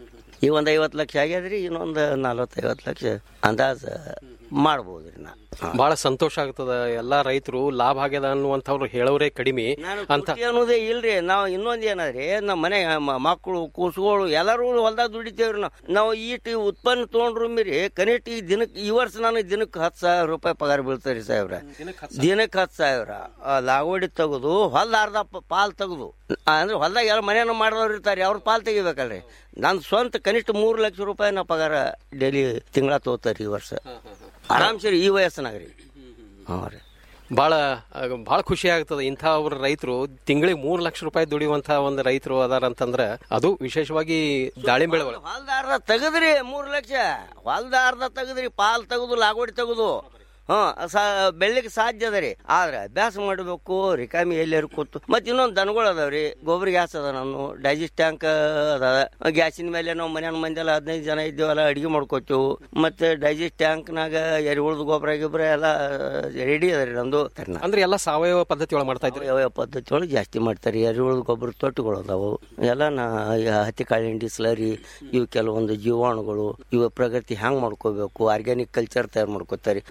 ಈ ಒಂದು ಐವತ್ತು ಲಕ್ಷ ಆಗ್ಯದ್ರಿ ಇನ್ನೊಂದು ನಲ್ವತ್ತೈವತ್ತು ಲಕ್ಷ ಅಂದಾಜ್ ಮಾಡ್ಬೋದ್ರಿ ನಾ ಬಹಳ ಸಂತೋಷ ಆಗ್ತದ ಎಲ್ಲಾ ರೈತರು ಲಾಭ ಆಗ್ಯದ ಅನ್ನುವಂಥವ್ರು ಹೇಳೋರೇ ಕಡಿಮೆ ಅಂತ ಖುಷಿ ಅನ್ನೋದೇ ಇಲ್ರಿ ನಾವು ಇನ್ನೊಂದ್ ಏನದ್ರಿ ನಮ್ಮ ಮನೆ ಮ- ಮಕ್ಕಳು ಕೂಸುಗಳು ಎಲ್ಲರೂ ಹೊಲ್ದಾಗ ದುಡಿತೇವ್ರಿ ನಾವು ನಾವು ಈಟ್ ಉತ್ಪನ್ನ ತೊಗೊಂಡ್ರು ಮೀರಿ ಕನಿಷ್ಠ ಈ ದಿನಕ್ಕೆ ಈ ವರ್ಷ ನನಗೆ ದಿನಕ್ಕೆ ಹತ್ತು ಸಾವಿರ ರೂಪಾಯಿ ಪಗಾರ ಬೀಳ್ತಾರೆ ಸಾಹೇಬ್ರ ದಿನಕ್ಕೆ ಹತ್ತು ಸಾವಿರ ಆ, ಲಾಗೋಡಿ ತೆಗೆದು ಹೊಲ್ದ ಅರ್ಧ ಪ- ಪಾಲ್ ತೆಗೆದು ಅಂದ್ರೆ ಹೊಲ್ದಾಗ ಎಲ್ಲ ಮನೆಯನ್ನು ಮಾಡಿದವ್ರು ಇರ್ತಾರೆ ಅವ್ರ ಪಾಲ್ ತೆಗಿಬೇಕಲ್ರಿ ನಾನು ಸ್ವಂತ ಕನಿಷ್ಠ ಮೂರು ಲಕ್ಷ ರೂಪಾಯಿ ನಾ ಪಗಾರ ಡೈಲಿ ತಿಂಗಳ ತಗೋತಾರೆ ಈ ವರ್ಷ ಆರಾಮ್ ಸರಿ ಈ ವಯಸ್ಸಿನಾಗ ರೀ ಹ್ಞೂ ರೀ ಬಹಳ ಬಹಳ ಖುಷಿ ಆಗ್ತದೆ ಇಂಥ ಒಬ್ರು ರೈತರು ತಿಂಗಳಿಗೆ ಮೂರ್ ಲಕ್ಷ ರೂಪಾಯಿ ದುಡಿಯುವಂತ ಒಂದು ರೈತರು ಅದಾರ ಅಂತಂದ್ರ ಅದು ವಿಶೇಷವಾಗಿ ದಾಳಿಂಬೆ ಒಳಗೆ ಹೊಲ್ದ ಅರ್ಧ ತೆಗದ್ರಿ ಮೂರ್ ಲಕ್ಷ ಹೊಲ್ದ ಅರ್ಧ ತೆಗದ್ರಿ ಪಾಲ್ ತೆಗೆದು ಲಾಗೋಡಿ ತೆಗೆದು ಹ್ಮ್ ಸಾ ಬೆಳ್ಳಿಗೆ ಸಾಧ್ಯ ಅದ ರೀ ಆದ್ರೆ ಅಭ್ಯಾಸ ಮಾಡಬೇಕು ರಿಕಾಮಿ ಎಲ್ಲಾರು ಕೂತು ಮತ್ತೆ ಇನ್ನೊಂದು ದನಗಳು ಅದಾವ್ರಿ ಗೊಬ್ಬರ ಗ್ಯಾಸ್ ಅದ ನಾನು ಡೈಜೆಸ್ಟ್ ಟ್ಯಾಂಕ್ ಅದ ಗ್ಯಾಸಿನ ಮೇಲೆ ನಾವು ಮನ್ಯಾನ ಮಂದಿಲ್ಲ ಹದಿನೈದು ಜನ ಇದ್ದೇವಲ್ಲ ಅಡಿಗೆ ಮಾಡ್ಕೋತೀವಿ ಮತ್ತೆ ಡೈಜೆಸ್ಟ್ ಟ್ಯಾಂಕ್ನಾಗ ಎರಿಹುಳದ ಗೊಬ್ಬರ ಗಿಬ್ಬರ ಎಲ್ಲ ರೆಡಿ ಅದ ರೀ ನಮ್ದು ಅಂದ್ರೆ ಎಲ್ಲ ಸಾವಯವ ಪದ್ಧತಿ ಒಳಗೆ ಮಾಡ್ತಾ ಇದ್ರು ಸಾವಯವ ಪದ್ಧತಿ ಒಳಗೆ ಜಾಸ್ತಿ ಮಾಡ್ತಾರೆ ಎರೆಹುಳದ ಗೊಬ್ಬರ ತೊಟ್ಟುಗಳು ಅದಾವು ಎಲ್ಲ ನಾ ಈ ಹತ್ತಿ ಕಾಳಿಂಡಿ ಸ್ಲರಿ ಇವು ಕೆಲವೊಂದು ಜೀವಾಣುಗಳು ಇವ ಪ್ರಗತಿ ಹ್ಯಾಂಗ್ ಮಾಡ್ಕೋಬೇಕು ಆರ್ಗ್ಯಾನಿಕ್ ಕಲ್ಚರ್ ತಯಾರು ಮಾಡ್ಕೋತಾರೆ ಅವ್ರು ಹೇಳ್ಯಾರ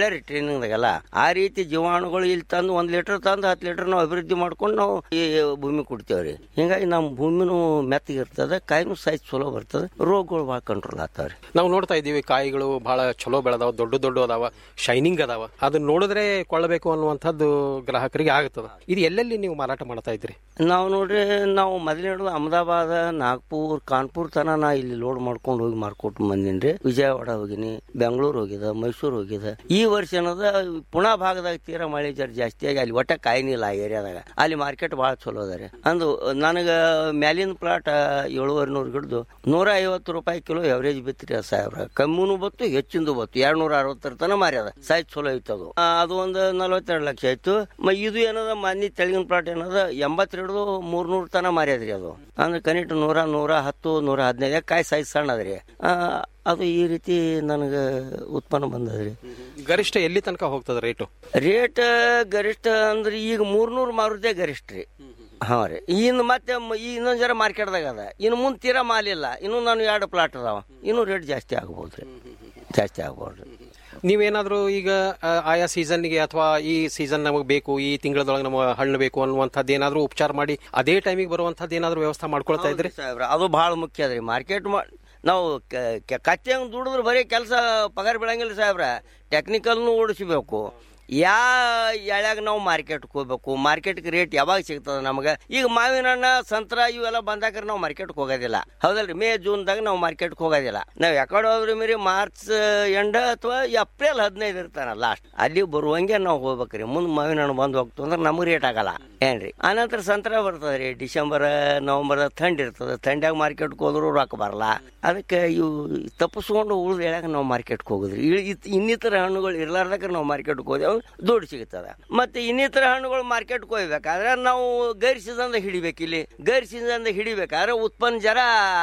ಹೇಳ್ಯಾರಿ ಟ್ರೈನಿಂಗ್ದಾಗೆಲ್ಲ ಆ ರೀತಿ ಜೀವಾಣುಗಳು ಇಲ್ಲಿ ತಂದು ಒಂದ್ ಲೀಟರ್ ತಂದು ಹತ್ತು ಲೀಟರ್ ನಾವು ಅಭಿವೃದ್ಧಿ ಮಾಡ್ಕೊಂಡು ನಾವು ಈ ಭೂಮಿ ಕೊಡ್ತೇವ್ರಿ ಹಿಂಗಾಗಿ ನಮ್ಮ ಭೂಮಿನೂ ಮೆತ್ತಗಿರ್ತದ ಕಾಯಿನೂ ಸೈಜ್ ಚಲೋ ಬರ್ತದ ರೋಗಗಳು ಭಾಳ ಕಂಟ್ರೋಲ್ ಆಗ್ತಾವ್ರಿ ನಾವು ನೋಡ್ತಾ ಇದ್ದೀವಿ ಕಾಯಿಗಳು ಬಹಳ ಚಲೋ ಬೆಳೆದಾವ ದೊಡ್ಡ ದೊಡ್ಡ ಅದಾವ ಶೈನಿಂಗ್ ಅದಾವ ಅದನ್ನ ನೋಡಿದ್ರೆ ಕೊಳ್ಳಬೇಕು ಅನ್ನುವಂಥದ್ದು ಗ್ರಾಹಕರಿಗೆ ಆಗ್ತದ ಇದು ಎಲ್ಲೆಲ್ಲಿ ನೀವು ಮಾರಾಟ ಮಾಡ್ತಾ ಇದ್ರಿ ನಾವು ನೋಡ್ರಿ ನಾವು ಮೊದಲೇ ಹಿಡಿದು ಅಹಮದಾಬಾದ್ ನಾಗ್ಪುರ್ ಕಾನ್ಪುರ್ ತನ ನಾ ಇಲ್ಲಿ ಲೋಡ್ ಮಾಡ್ಕೊಂಡು ಹೋಗಿ ಮಾರ್ಕೊಟ್ಟು ಬಂದಿನ್ರಿ ವಿಜಯವಾಡ ಹೋಗಿನಿ ಬೆಂಗಳೂರು ಹೋಗಿದ ಮೈಸೂರು ಹೋಗಿದ ಈ ವರ್ಷ ಏನದ ಪುಣಾ ಭಾಗದಾಗ ತೀರಾ ಮಳೆ ಜರ ಜಾಸ್ತಿ ಆಗಿ ಅಲ್ಲಿ ಒಟ್ಟ ಕಾಯಿನಿಲ್ಲ ಆ ಏರಿಯಾದಾಗ ಅಲ್ಲಿ ಮಾರ್ಕೆಟ್ ಭಾಳ ಚಲೋ ಅದ ರೀ ಅಂದು ನನಗ ಮ್ಯಾಲಿನ ಪ್ಲಾಟ್ ಏಳುವರೆ ನೂರು ಗಿಡದು ನೂರ ಐವತ್ತು ರೂಪಾಯಿ ಕಿಲೋ ಎವರೇಜ್ ಬಿತ್ರಿ ಆ ಸಾಹೇಬ್ರ ಕಮ್ಮಿನೂ ಬತ್ತು ಹೆಚ್ಚಿಂದು ಬತ್ತು ಎರಡ್ ನೂರ ಅರವತ್ತರ ತನ ಮಾರ್ಯದ ಸೈಜ್ ಚಲೋ ಐತೆ ಅದು ಆ, ಅದು ಒಂದು ನಲವತ್ತೆರಡು ಲಕ್ಷ ಆಯ್ತು ಮ ಇದು ಏನದ ಮನಿ ತೆಳಗಿನ ಪ್ಲಾಟ್ ಏನದ ಎಂಬತ್ತೆರಡು ಮೂರ್ನೂರು ತನ ಮಾರ್ಯದ್ರಿ ಅದು ಅಂದ್ರೆ ಕನಿಷ್ಠ ನೂರ ನೂರ ಹತ್ತು ನೂರ ಹದಿನೈದು ಕಾಯಿ ಸೈಜ್ ಸಣ್ಣ ಅದ್ರಿ ಆ, ಅದು ಈ ರೀತಿ ನನಗೆ ಉತ್ಪನ್ನ ಬಂದದ್ರಿ ಗರಿಷ್ಠ ಎಲ್ಲಿ ತನಕ ಹೋಗ್ತದ ರೇಟು ರೇಟ್ ಗರಿಷ್ಠ ಅಂದ್ರೆ ಈಗ ಮೂರ್ನೂರು ಮಾರುದೇ ಗರಿಷ್ಠ ರೀ ಹಾ ರೀ ಇನ್ನು ಮತ್ತೆ ಮ- ಈ ಇನ್ನೊಂದ್ ಜರ ಮಾರ್ಕೆಟ್ದಾಗ ಅದ ಇನ್ನು ಮುಂದೆ ತೀರಾ ಮಾಲಿಲ್ಲ ಇನ್ನು ನಾನು ಎರಡು ಪ್ಲಾಟ್ ಅದಾವ ಇನ್ನು ರೇಟ್ ಜಾಸ್ತಿ ಆಗ್ಬೋದು ರೀ ಜಾಸ್ತಿ ಆಗ್ಬೋದು ನೀವೇನಾದ್ರೂ ಈಗ ಆ, ಆಯಾ ಸೀಸನ್ಗೆ ಅಥವಾ ಈ ಸೀಸನ್ ನಮಗೆ ಬೇಕು ಈ ತಿಂಗಳದೊಳಗೆ ನಮಗೆ ಹಣ್ಣು ಬೇಕು ಅನ್ನುವಂಥದ್ದು ಏನಾದ್ರೂ ಉಪಚಾರ ಮಾಡಿ ಅದೇ ಟೈಮಿಗೆ ಬರುವಂಥದ್ದು ಏನಾದ್ರೂ ವ್ಯವಸ್ಥೆ ಮಾಡ್ಕೊಳ್ತಾ ಇದ್ರಿ ಸಾಹೇಬ್ರ ಅದು ಭಾಳ ಮುಖ್ಯ ಅದ್ರಿ ಮಾರ್ಕೆಟ್ ನಾವು ಕತ್ತೆ ಹಂಗೆ ದುಡಿದ್ರೆ ಬರೀ ಕೆಲಸ ಪಗಾರ ಬೀಳಂಗಿಲ್ಲ ಸಾಹೇಬ್ರ ಟೆಕ್ನಿಕಲ್ನು ಓಡಿಸ್ಬೇಕು ಯಾ ಎಳ್ಯಾಗ ನಾವು ಮಾರ್ಕೆಟ್ಗೆ ಹೋಗ್ಬೇಕು ಮಾರ್ಕೆಟ್ಗೆ ರೇಟ್ ಯಾವಾಗ ಸಿಗ್ತದ ನಮಗೆ ಈಗ ಮಾವಿನ ಹಣ್ಣ ಸಂತ್ರ ಇವೆಲ್ಲ ಬಂದಾಕ್ರೆ ನಾವು ಮಾರ್ಕೆಟ್ಗೆ ಹೋಗೋದಿಲ್ಲ ಹೌದಲ್ರಿ ಮೇ ಜೂನ್ದಾಗ ನಾವು ಮಾರ್ಕೆಟ್ಗೆ ಹೋಗೋದಿಲ್ಲ ನಾವು ಯಾಕಡೆ ಹೋದ್ರಿ ಮೇರಿ ಮಾರ್ಚ್ ಎಂಡ್ ಅಥವಾ ಏಪ್ರಿಲ್ ಹದಿನೈದು ಇರ್ತಾನ ಲಾಸ್ಟ್ ಅಲ್ಲಿ ಬರುವಂಗೆ ನಾವು ಹೋಗ್ಬೇಕ್ರಿ ಮುಂದೆ ಮಾವಿನ ಹಣ್ಣು ಬಂದು ಹೋಗ್ತು ಅಂದ್ರೆ ನಮಗೆ ರೇಟ್ ಆಗಲ್ಲ ಏನ್ರಿ ಆನಂತರ ಸಂತ್ರ ಬರ್ತದೆ ರೀ ಡಿಸೆಂಬರ್ ನವಂಬರ್ ಥಂಡಿ ಇರ್ತದೆ ಥಂಡ್ಯಾಗ ಮಾರ್ಕೆಟ್ಗೆ ಹೋದ್ರು ರೊಕ್ಕ ಬರಲ್ಲ ಅದಕ್ಕೆ ಇವು ತಪ್ಪಿಸ್ಕೊಂಡು ಉಳಿದ ಎಳ್ಯಾಗ ನಾವು ಮಾರ್ಕೆಟ್ಗೆ ಹೋಗುದ್ರಿ ಇಳ್- ಇತ್- ಇನ್ನಿತರ ಹಣ್ಣುಗಳು ಇರ್ಲಾರ್ದಕ್ಕೆ ನಾವು ಮಾರ್ಕೆಟ್ಗೆ ಹೋದೆವು ದುಡ್ಡು ಸಿಗ್ತದ ಮತ್ತೆ ಇನ್ನಿತರ ಹಣ್ಣುಗಳು ಮಾರ್ಕೆಟ್ಗೆ ಹೋಗ್ಬೇಕಾದ್ರೆ ನಾವು ಗೈರ್ ಸೀಸನ್ದಾಗ ಹಿಡಿಬೇಕು ಇಲ್ಲಿ ಗೈರ್ ಸೀಸನ್ದಾಗ ಹಿಡಿಬೇಕಾದ್ರೆ ಉತ್ಪನ್ನ ಜರ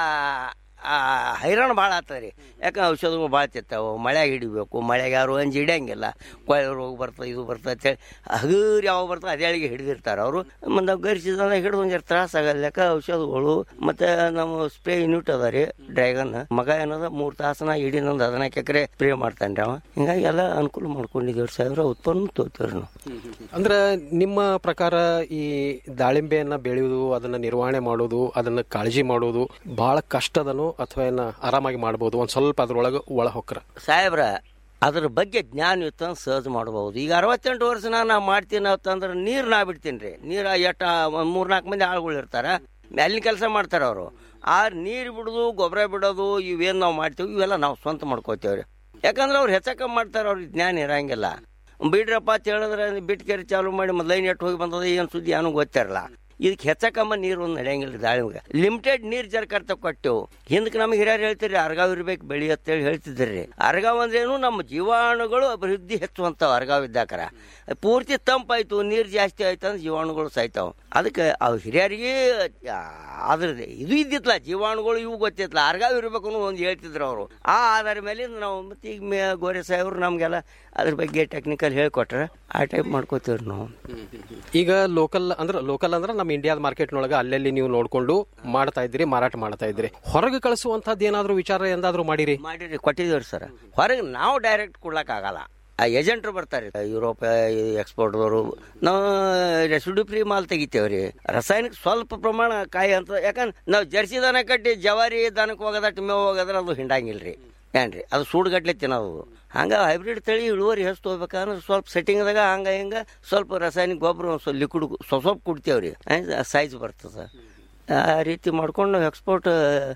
ಆ, ಹೈರಾಣ ಭಾಳ ಆಗ್ತದೆ ಯಾಕೆ ಔಷಧಗಳು ಭಾಳ ತಿರ್ತಾವೆ ಮಳೆಯಾಗ ಹಿಡಿಬೇಕು ಮಳೆಗೆ ಯಾರು ಅಂಜಿ ಹಿಡಿಯಂಗಿಲ್ಲ ಕೊಳೆ ರೋಗ ಬರ್ತದೆ ಇದು ಬರ್ತದೆ ಅಂತೇಳಿ ಹಗರ್ ಯಾವ ಬರ್ತದೆ ಅದೇಳಿಗೆ ಹಿಡಿದಿರ್ತಾರೆ ಅವರು ಮತ್ತು ನಾವು ಗರಿ ಸೀಸನ್ದಾಗ ಹಿಡಿದು ಒಂದ್ ತ್ರಾಸ ಆಗಲ್ಲ ಯಾಕೆ ಔಷಧಗಳು ಮತ್ತೆ ನಮ್ಮ ಸ್ಪ್ರೇ ಯೂನಿಟ್ ಅದ ರೀ ಡ್ರ್ಯಾಗನ್ ಮಗ ಏನದ ಮೂರು ತಾಸನ ಇಡೀ ನಂದು ಹದಿನಾಲ್ಕು ಎಕರೆ ಸ್ಪ್ರೇ ಮಾಡ್ತಾನೆ ರೀ ಅವ ಹಿಂಗಾಗಿ ಎಲ್ಲ ಅನುಕೂಲ ಮಾಡ್ಕೊಂಡಿದ್ದೀವಿ ಸಾವಿರ ಉತ್ಪನ್ನ ತೋತೀವಿ ನಾವು ಅಂದ್ರ ನಿಮ್ಮ ಪ್ರಕಾರ ಈ ದಾಳಿಂಬೆಯನ್ನ ಬೆಳೆಯುವುದು ಅದನ್ನ ನಿರ್ವಹಣೆ ಮಾಡೋದು ಅದನ್ನ ಕಾಳಜಿ ಮಾಡೋದು ಬಹಳ ಕಷ್ಟದನು ಅಥವಾ ಏನ ಆರಾಮಾಗಿ ಮಾಡ್ಬೋದು ಒಂದ್ ಸ್ವಲ್ಪ ಅದ್ರೊಳಗೆ ಒಳ ಹೊಕ್ರ ಸಾಹೇಬ್ರ ಅದ್ರ ಬಗ್ಗೆ ಜ್ಞಾನ ಇತ್ತು ಅಂತ ಸಹಜ ಮಾಡಬಹುದು ಈಗ ಅರವತ್ತೆಂಟು ವರ್ಷ ನಾ ಮಾಡ್ತೀನಿ ಅಂತಂದ್ರೆ ನೀರು ನಾ ಬಿಡ್ತೀನಿ ರೀ ನೀರು ಎಟ್ಟ ಒಂದು ಮೂರ್ನಾಲ್ಕು ಮಂದಿ ಆಳುಗಳು ಇರ್ತಾರ ಮೇಲಿನ ಕೆಲಸ ಮಾಡ್ತಾರೆ ಅವರು ಆ ನೀರು ಬಿಡೋದು ಗೊಬ್ಬರ ಬಿಡೋದು ಇವೇನು ನಾವು ಮಾಡ್ತೀವಿ ಇವೆಲ್ಲ ನಾವು ಸ್ವಂತ ಮಾಡ್ಕೋತೇವ್ರಿ ಯಾಕಂದ್ರೆ ಅವ್ರು ಹೆಚ್ಚಕ ಮಾಡ್ತಾರೆ ಅವ್ರಿಗೆ ಜ್ಞಾನ ಇರಂಗಿಲ್ಲ ಬಿಡ್ರಪ್ಪ ಅಂತ ಹೇಳಿದ್ರೆ ಬಿಟ್ಟು ಕೆರೆ ಚಾಲು ಮಾಡಿ ಮೊದ್ಲು ಲೈನ್ ಎಟ್ಟು ಹೋಗಿ ಬಂದದ ಏನು ಸುದ್ದಿ ಏನೂ ಗೊತ್ತಿರಲ್ಲ ಇದಕ್ಕೆ ಹೆಚ್ಚಕಮ್ಮ ನೀರು ಒಂದು ನಡೆಯಂಗಿಲ್ಲ ದಾಳಿಮ್ಗೆ ಲಿಮಿಟೆಡ್ ನೀರು ಜರ್ಕರ್ತ ಕೊಟ್ಟೆವು ಹಿಂದಕ್ಕೆ ನಮ್ಗೆ ಹಿರಿಯರು ಹೇಳ್ತೀರಿ ಅರ್ಗಾವ್ ಇರ್ಬೇಕು ಬೆಳಿ ಅಂತೇಳಿ ಹೇಳ್ತಿದ್ರಿ ಅರ್ಗಾವ್ ಅಂದ್ರೇನು ನಮ್ಮ ಜೀವಾಣುಗಳು ಅಭಿವೃದ್ಧಿ ಹೆಚ್ಚುವಂತಾವ ಅರ್ಗಾವ್ ಇದ್ದಾಕರ ಪೂರ್ತಿ ತಂಪಾಯ್ತು ನೀರು ಜಾಸ್ತಿ ಆಯ್ತು ಅಂದ್ರೆ ಜೀವಾಣುಗಳು ಸಾಯ್ತಾವ ಅದಕ್ಕೆ ಅವು ಹಿರಿಯರಿಗೆ ಆ, ಅದ್ರದ್ದು ಇದು ಇದ್ದಿತ್ತಲ್ಲ ಜೀವಾಣುಗಳು ಇವು ಗೊತ್ತಿತ್ತಲ್ಲ ಅರ್ಗಾವ್ ಇರ್ಬೇಕು ಅನ್ನೋ ಒಂದು ಹೇಳ್ತಿದ್ರು ಅವರು ಆ ಆಧಾರ ಮೇಲೆ ನಾವು ಮತ್ತೆ ಈಗ ಮೇ ಗೋರೆ ಸಾಹೇಬ್ರು ನಮಗೆಲ್ಲ ಅದ್ರ ಬಗ್ಗೆ ಟೆಕ್ನಿಕಲ್ ಹೇಳ್ಕೊಟ್ರೆ ಆ ಟೈಪ್ ಮಾಡ್ಕೋತೀವ್ರಿ ನಾವು ಈಗ ಲೋಕಲ್ ಅಂದ್ರೆ ಲೋಕಲ್ ಅಂದ್ರೆ ನಮ್ಮ ಇಂಡಿಯಾದ ಮಾರ್ಕೆಟ್ನೊಳಗೆ ಅಲ್ಲೆಲ್ಲಿ ನೀವು ನೋಡ್ಕೊಂಡು ಮಾಡ್ತಾ ಇದ್ರಿ ಮಾರಾಟ ಮಾಡ್ತಾ ಇದ್ರಿ ಹೊರಗೆ ಕಳಿಸುವಂತದ್ದು ಏನಾದ್ರೂ ವಿಚಾರ ಎಂದಾದ್ರೂ ಮಾಡಿರಿ ಮಾಡಿರಿ ಕೊಟ್ಟಿದ್ದೀವ್ರಿ ಸರ್ ಹೊರಗೆ ನಾವು ಡೈರೆಕ್ಟ್ ಕೊಡ್ಲಕ್ಕಾಗಲ್ಲ ಆ ಏಜೆಂಟ್ರು ಬರ್ತಾರೆ ಯುರೋಪ್ ಎಕ್ಸ್ಪೋರ್ಟ್ದವರು ನಾವು ರೆಸಿಡ್ಯೂ ಫ್ರೀ ಮಾಲ್ ತೆಗಿತೇವ್ರಿ ರಾಸಾಯನಿಕ ಸ್ವಲ್ಪ ಪ್ರಮಾಣ ಕಾಯಿ ಅಂತ ಯಾಕಂದ್ರೆ ನಾವು ಜರ್ಸಿ ದನ ಕಟ್ಟಿ ಜವಾರಿ ದನಕ್ಕೆ ಹೋಗೋದಟ್ಟು ಮೇವು ಹೋಗೋದ್ರೆ ಅದು ಹಿಂಡಂಗಿಲ್ರಿ ಏನ್ರಿ ಅದು ಸೂಡುಗಟ್ಲೆ ತಿನ್ನೋದು ಹಂಗ ಹೈಬ್ರಿಡ್ ತಳಿ ಇಳುವರಿ ಹೆಚ್ಚು ಹೋಗ್ಬೇಕಂದ್ರೆ ಸ್ವಲ್ಪ ಸೆಟ್ಟಿಂಗ್ದಾಗ ಹಂಗ ಹಿಂಗ ಸ್ವಲ್ಪ ರಾಸಾಯನಿಕ ಗೊಬ್ಬರ ಒಂದ್ ಸ್ವಲ್ಪ ಲಿಕ್ವಿಡ್ ಸ್ವಲ್ಪ ಸ್ವಲ್ಪ ಕುಡ್ತೇವ್ರಿ ಸೈಜ್ ಬರ್ತದೆ ಆ ರೀತಿ ಮಾಡ್ಕೊಂಡು ನಾವು ಎಕ್ಸ್ಪೋರ್ಟ್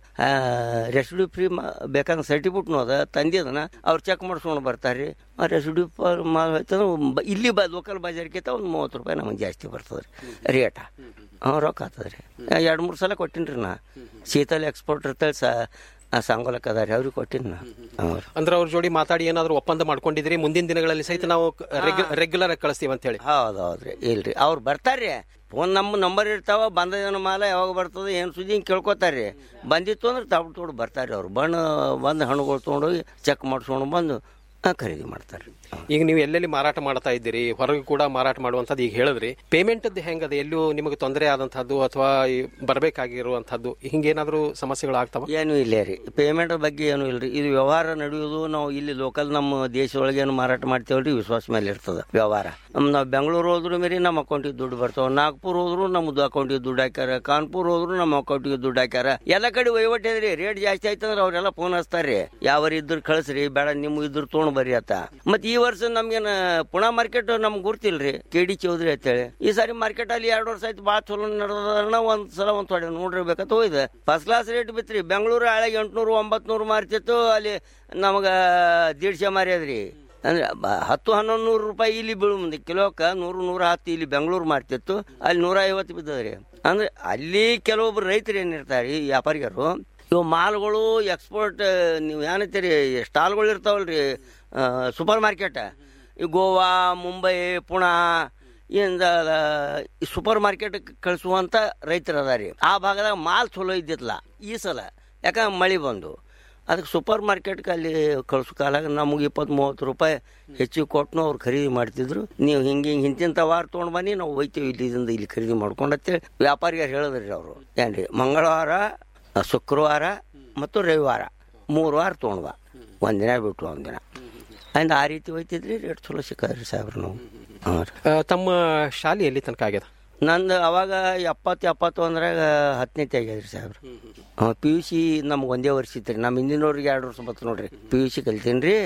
ರೆಸಿಡ್ಯೂ ಫ್ರೀ ಬೇಕಾದ್ರೆ ಸರ್ಟಿಫಿಕೇಟ್ನು ಅದ ತಂದಿದನ ಅವ್ರು ಚೆಕ್ ಮಾಡಿಸ್ಕೊಂಡು ಬರ್ತಾರೆ ಆ ರೆಸಿಡ್ಯೂ ಮಾಲ್ ಹೋಯ್ತಂದ್ರೆ ಬ- ಇಲ್ಲಿ ಬ ಲೋಕಲ್ ಬಜಾರ್ಗಿಂತ ಒಂದು ಮೂವತ್ತು ರೂಪಾಯಿ ನಮಗೆ ಜಾಸ್ತಿ ಬರ್ತದೆ ರೀ ರೇಟ ಹಾಂ ರೊಕ್ಕ ಆಗ್ತದೆ ರೀ ಎರಡು ಮೂರು ಸಲ ಕೊಟ್ಟಿನಿ ರೀ ನಾ ಶೀತಲ್ ಎಕ್ಸ್ಪೋರ್ಟ್ ಇರ್ತೇಳಿ ಸ ಸಂಗೋಲಕ್ ಅದ ರೀ ಅವ್ರಿಗೆ ಕೊಟ್ಟಿನಿ ನಾ ಅವ್ರು ಅಂದ್ರೆ ಅವ್ರ ಜೋಡಿ ಮಾತಾಡಿ ಏನಾದ್ರು ಒಪ್ಪಂದ ಮಾಡ್ಕೊಂಡಿದ್ರಿ ಮುಂದಿನ ದಿನಗಳಲ್ಲಿ ಸಹಿತ ನಾವು ರೆಗ್ಯುಲರ್ ಆಗಿ ಕಳಿಸ್ತೀವಿ ಅಂತ ಹೇಳಿ ಹೌದು ಹೌದ್ರಿ ಇಲ್ರಿ ಅವ್ರು ಬರ್ತಾರ್ರಿ ಫೋನ್ ನಮ್ಮ ನಂಬರ್ ಇರ್ತಾವ ಬಂದ ಮಾಲ ಯಾವಾಗ ಬರ್ತದೆ ಏನು ಸುದ್ದಿ ಹಿಂಗೆ ಕೇಳ್ಕೊತಾರ್ರಿ ಬಂದಿತ್ತು ಅಂದ್ರೆ ತಗೊಂಡು ತೊಗೊಂಡು ಬರ್ತಾರೆ ಅವ್ರು ಬಣ್ಣ ಬಂದು ಹಣ್ಣುಗಳು ತೊಗೊಂಡೋಗಿ ಚೆಕ್ ಮಾಡಿಸ್ಕೊಂಡು ಬಂದು ಆ, ಖರೀದಿ ಮಾಡ್ತಾರೆ ಈಗ ನೀವು ಎಲ್ಲೆಲ್ಲಿ ಮಾರಾಟ ಮಾಡ್ತಾ ಇದ್ದೀರಿ ಹೊರಗೆ ಕೂಡ ಮಾರಾಟ ಮಾಡುವಂತದ್ದು ಈಗ ಹೇಳಿದ್ರಿ ಪೇಮೆಂಟ್ ಹೆಂಗದ ಎಲ್ಲೂ ನಿಮಗೆ ತೊಂದರೆ ಆದಂತಹದ್ದು ಅಥವಾ ಈ ಬರ್ಬೇಕಾಗಿರುವಂತಹದ್ದು ಹಿಂಗೇನಾದ್ರೂ ಸಮಸ್ಯೆಗಳು ಆಗ್ತಾವ ಏನು ಇಲ್ಲ ರೀ ಪೇಮೆಂಟ್ ಬಗ್ಗೆ ಏನು ಇಲ್ರಿ ಇದು ವ್ಯವಹಾರ ನಡೆಯೋದು ನಾವು ಇಲ್ಲಿ ಲೋಕಲ್ ನಮ್ಮ ದೇಶದೊಳಗೆ ಏನು ಮಾರಾಟ ಮಾಡ್ತೇವಲ್ರಿ ವಿಶ್ವಾಸ ಮೇಲೆ ಇರ್ತದ ವ್ಯವಹಾರ ನಮ್- ನಾವು ಬೆಂಗಳೂರು ಹೋದ್ರು ಮೇರಿ ನಮ್ಮ ಅಕೌಂಟಿಗೆ ದುಡ್ಡು ಬರ್ತಾವ ನಾಗ್ಪುರ್ ಹೋದ್ರು ನಮ್ದು ಅಕೌಂಟಿಗೆ ದುಡ್ಡು ಹಾಕ್ಯಾರ ಕಾನ್ಪುರ್ ಹೋದ್ರು ನಮ್ಮ ಅಕೌಂಟಿಗೆ ದುಡ್ಡು ಹಾಕ್ಯಾರ ಎಲ್ಲ ಕಡೆ ವಹಿವಾಟ್ ಇದ್ರಿ ರೇಟ್ ಜಾಸ್ತಿ ಆಯ್ತಂದ್ರೆ ಅವರೆಲ್ಲ ಫೋನ್ ಹಚ್ತಾರ್ರಿ ಯಾವ್ರ ಇದ್ರ ಕಳಿಸ್ರಿ ಬೇಡ ನಿಮ್ಮ ಇದ್ರ ತೊಗೊಂಡ್ ಬರ್ರಿ ಆತ ಮತ್ ಈ ವರ್ಷ ನಮ್ಗೇನ ಪುಣಾ ಮಾರ್ಕೆಟ್ ನಮ್ಗೆ ಗುರ್ತಿಲ್ರಿ ಕೆ ಡಿ ಚೌಧರಿ ಅಂತೇಳಿ ಈ ಸಾರಿ ಮಾರ್ಕೆಟ್ ಅಲ್ಲಿ ಎರಡು ವರ್ಷ ಆಯ್ತು ಭಾಳ ಚಲೋ ನಡೆದ ಒಂದ್ ಸಲ ಒಂದ್ ತೊಡೆ ನೋಡಿರ್ಬೇಕಂತ ಹೋಯ್ದೆ ಫಸ್ಟ್ ಕ್ಲಾಸ್ ರೇಟ್ ಬಿತ್ರಿ ಬೆಂಗಳೂರು ಹಳೆ ಎಂಟ್ನೂರು ಒಂಬತ್ನೂರು ಮಾರ್ತಿತ್ತು ಅಲ್ಲಿ ನಮಗ ದೀಡ್ಶೆ ಮಾರ್ಯದ್ರಿ ಅಂದ್ರೆ ಬ- ಹತ್ತು ಹನ್ನೊಂದು ನೂರು ರೂಪಾಯಿ ಇಲ್ಲಿ ಬೀಳು ಮುಂದೆ ಕಿಲೋಕ ನೂರು ನೂರ ಹತ್ತು ಇಲ್ಲಿ ಬೆಂಗಳೂರು ಮಾರ್ತಿತ್ತು ಅಲ್ಲಿ ನೂರ ಐವತ್ತು ಬಿದ್ದದ್ರಿ ಅಂದ್ರೆ ಅಲ್ಲಿ ಕೆಲವೊಬ್ರು ರೈತರು ಏನಿರ್ತಾರೆ ಈ ವ್ಯಾಪಾರಿಗರು ಇವು ಮಾಲ್ಗಳು ಎಕ್ಸ್ಪೋರ್ಟ್ ನೀವು ಏನಂತೀರಿ ಸ್ಟಾಲ್ಗಳು ಇರ್ತಾವಲ್ರಿ ಸೂಪರ್ ಮಾರ್ಕೆಟ್ ಈ ಗೋವಾ ಮುಂಬೈ ಪುಣಾ ಇಂದ ಸೂಪರ್ ಮಾರ್ಕೆಟ್ ಕಳಿಸುವಂತ ರೈತರು ಅದಾರಿ ಆ ಭಾಗದಾಗ ಮಾಲ್ ಚಲೋ ಇದ್ದಿತ್ತಲ್ಲ ಈ ಸಲ ಯಾಕಂದ್ರೆ ಮಳೆ ಬಂದು ಅದಕ್ಕೆ ಸೂಪರ್ ಮಾರ್ಕೆಟ್ಗೆ ಅಲ್ಲಿ ಕಳ್ಸೋ ಕಾಲಾಗ ನಮಗೆ ಇಪ್ಪತ್ತು ಮೂವತ್ತು ರೂಪಾಯಿ ಹೆಚ್ಚಿಗೆ ಕೊಟ್ಟು ಅವ್ರು ಖರೀದಿ ಮಾಡ್ತಿದ್ರು ನೀವು ಹಿಂಗೆ ಹಿಂಗೆ ಇಂತಿಂಥ ವಾರ ತೊಗೊಂಡು ಬನ್ನಿ ನಾವು ಹೋಯ್ತೀವಿ ಇಲ್ಲಿಂದ ಇಲ್ಲಿ ಖರೀದಿ ಮಾಡ್ಕೊಂಡು ಅಂತೇಳಿ ವ್ಯಾಪಾರಿಗಾರು ಹೇಳಿದ್ರಿ ಅವರು ಏನ್ರಿ ಮಂಗಳವಾರ ಆ, ಶುಕ್ರವಾರ ಮತ್ತು ರವಿವಾರ ಮೂರು ವಾರ ತೊಗೊಂಡ್ ಬಾ ಒಂದಿನ ಬಿಟ್ಟು ಒಂದಿನ ಅಂದ್ ಆ ರೀತಿ ಹೋಯ್ತಿದ್ರಿ ರೇಟ್ ಚಲೋ ಸಿಕ್ಕದ್ರಿ ಸಾಹೇಬ್ರು ನಾವು ಹಾಂ ರೀ ಆ, ತಮ್ಮ ಶಾಲೆ ಎಲ್ಲಿ ತನಕ ಆಗ್ಯದ ನಂದು ಅವಾಗ ಎಪ್ಪತ್ತು ಎಪ್ಪತ್ತು ಅಂದ್ರಾಗ ಹತ್ತನೇ ಆಗ್ಯದ್ರಿ ಸಾಹೇಬ್ರು ಹಾಂ ಪಿ ಯು ಸಿ ನಮ್ಗೆ ಒಂದೇ ವರ್ಷ ಇತ್ತು ರೀ ನಮ್ಮ ಹಿಂದಿನವ್ರಿಗೆ ಎರಡು ವರ್ಷ ಬತ್ತು ನೋಡ್ರಿ ಪಿ ಯು ಸಿ ಕಲ್ತೀನಿ ರೀ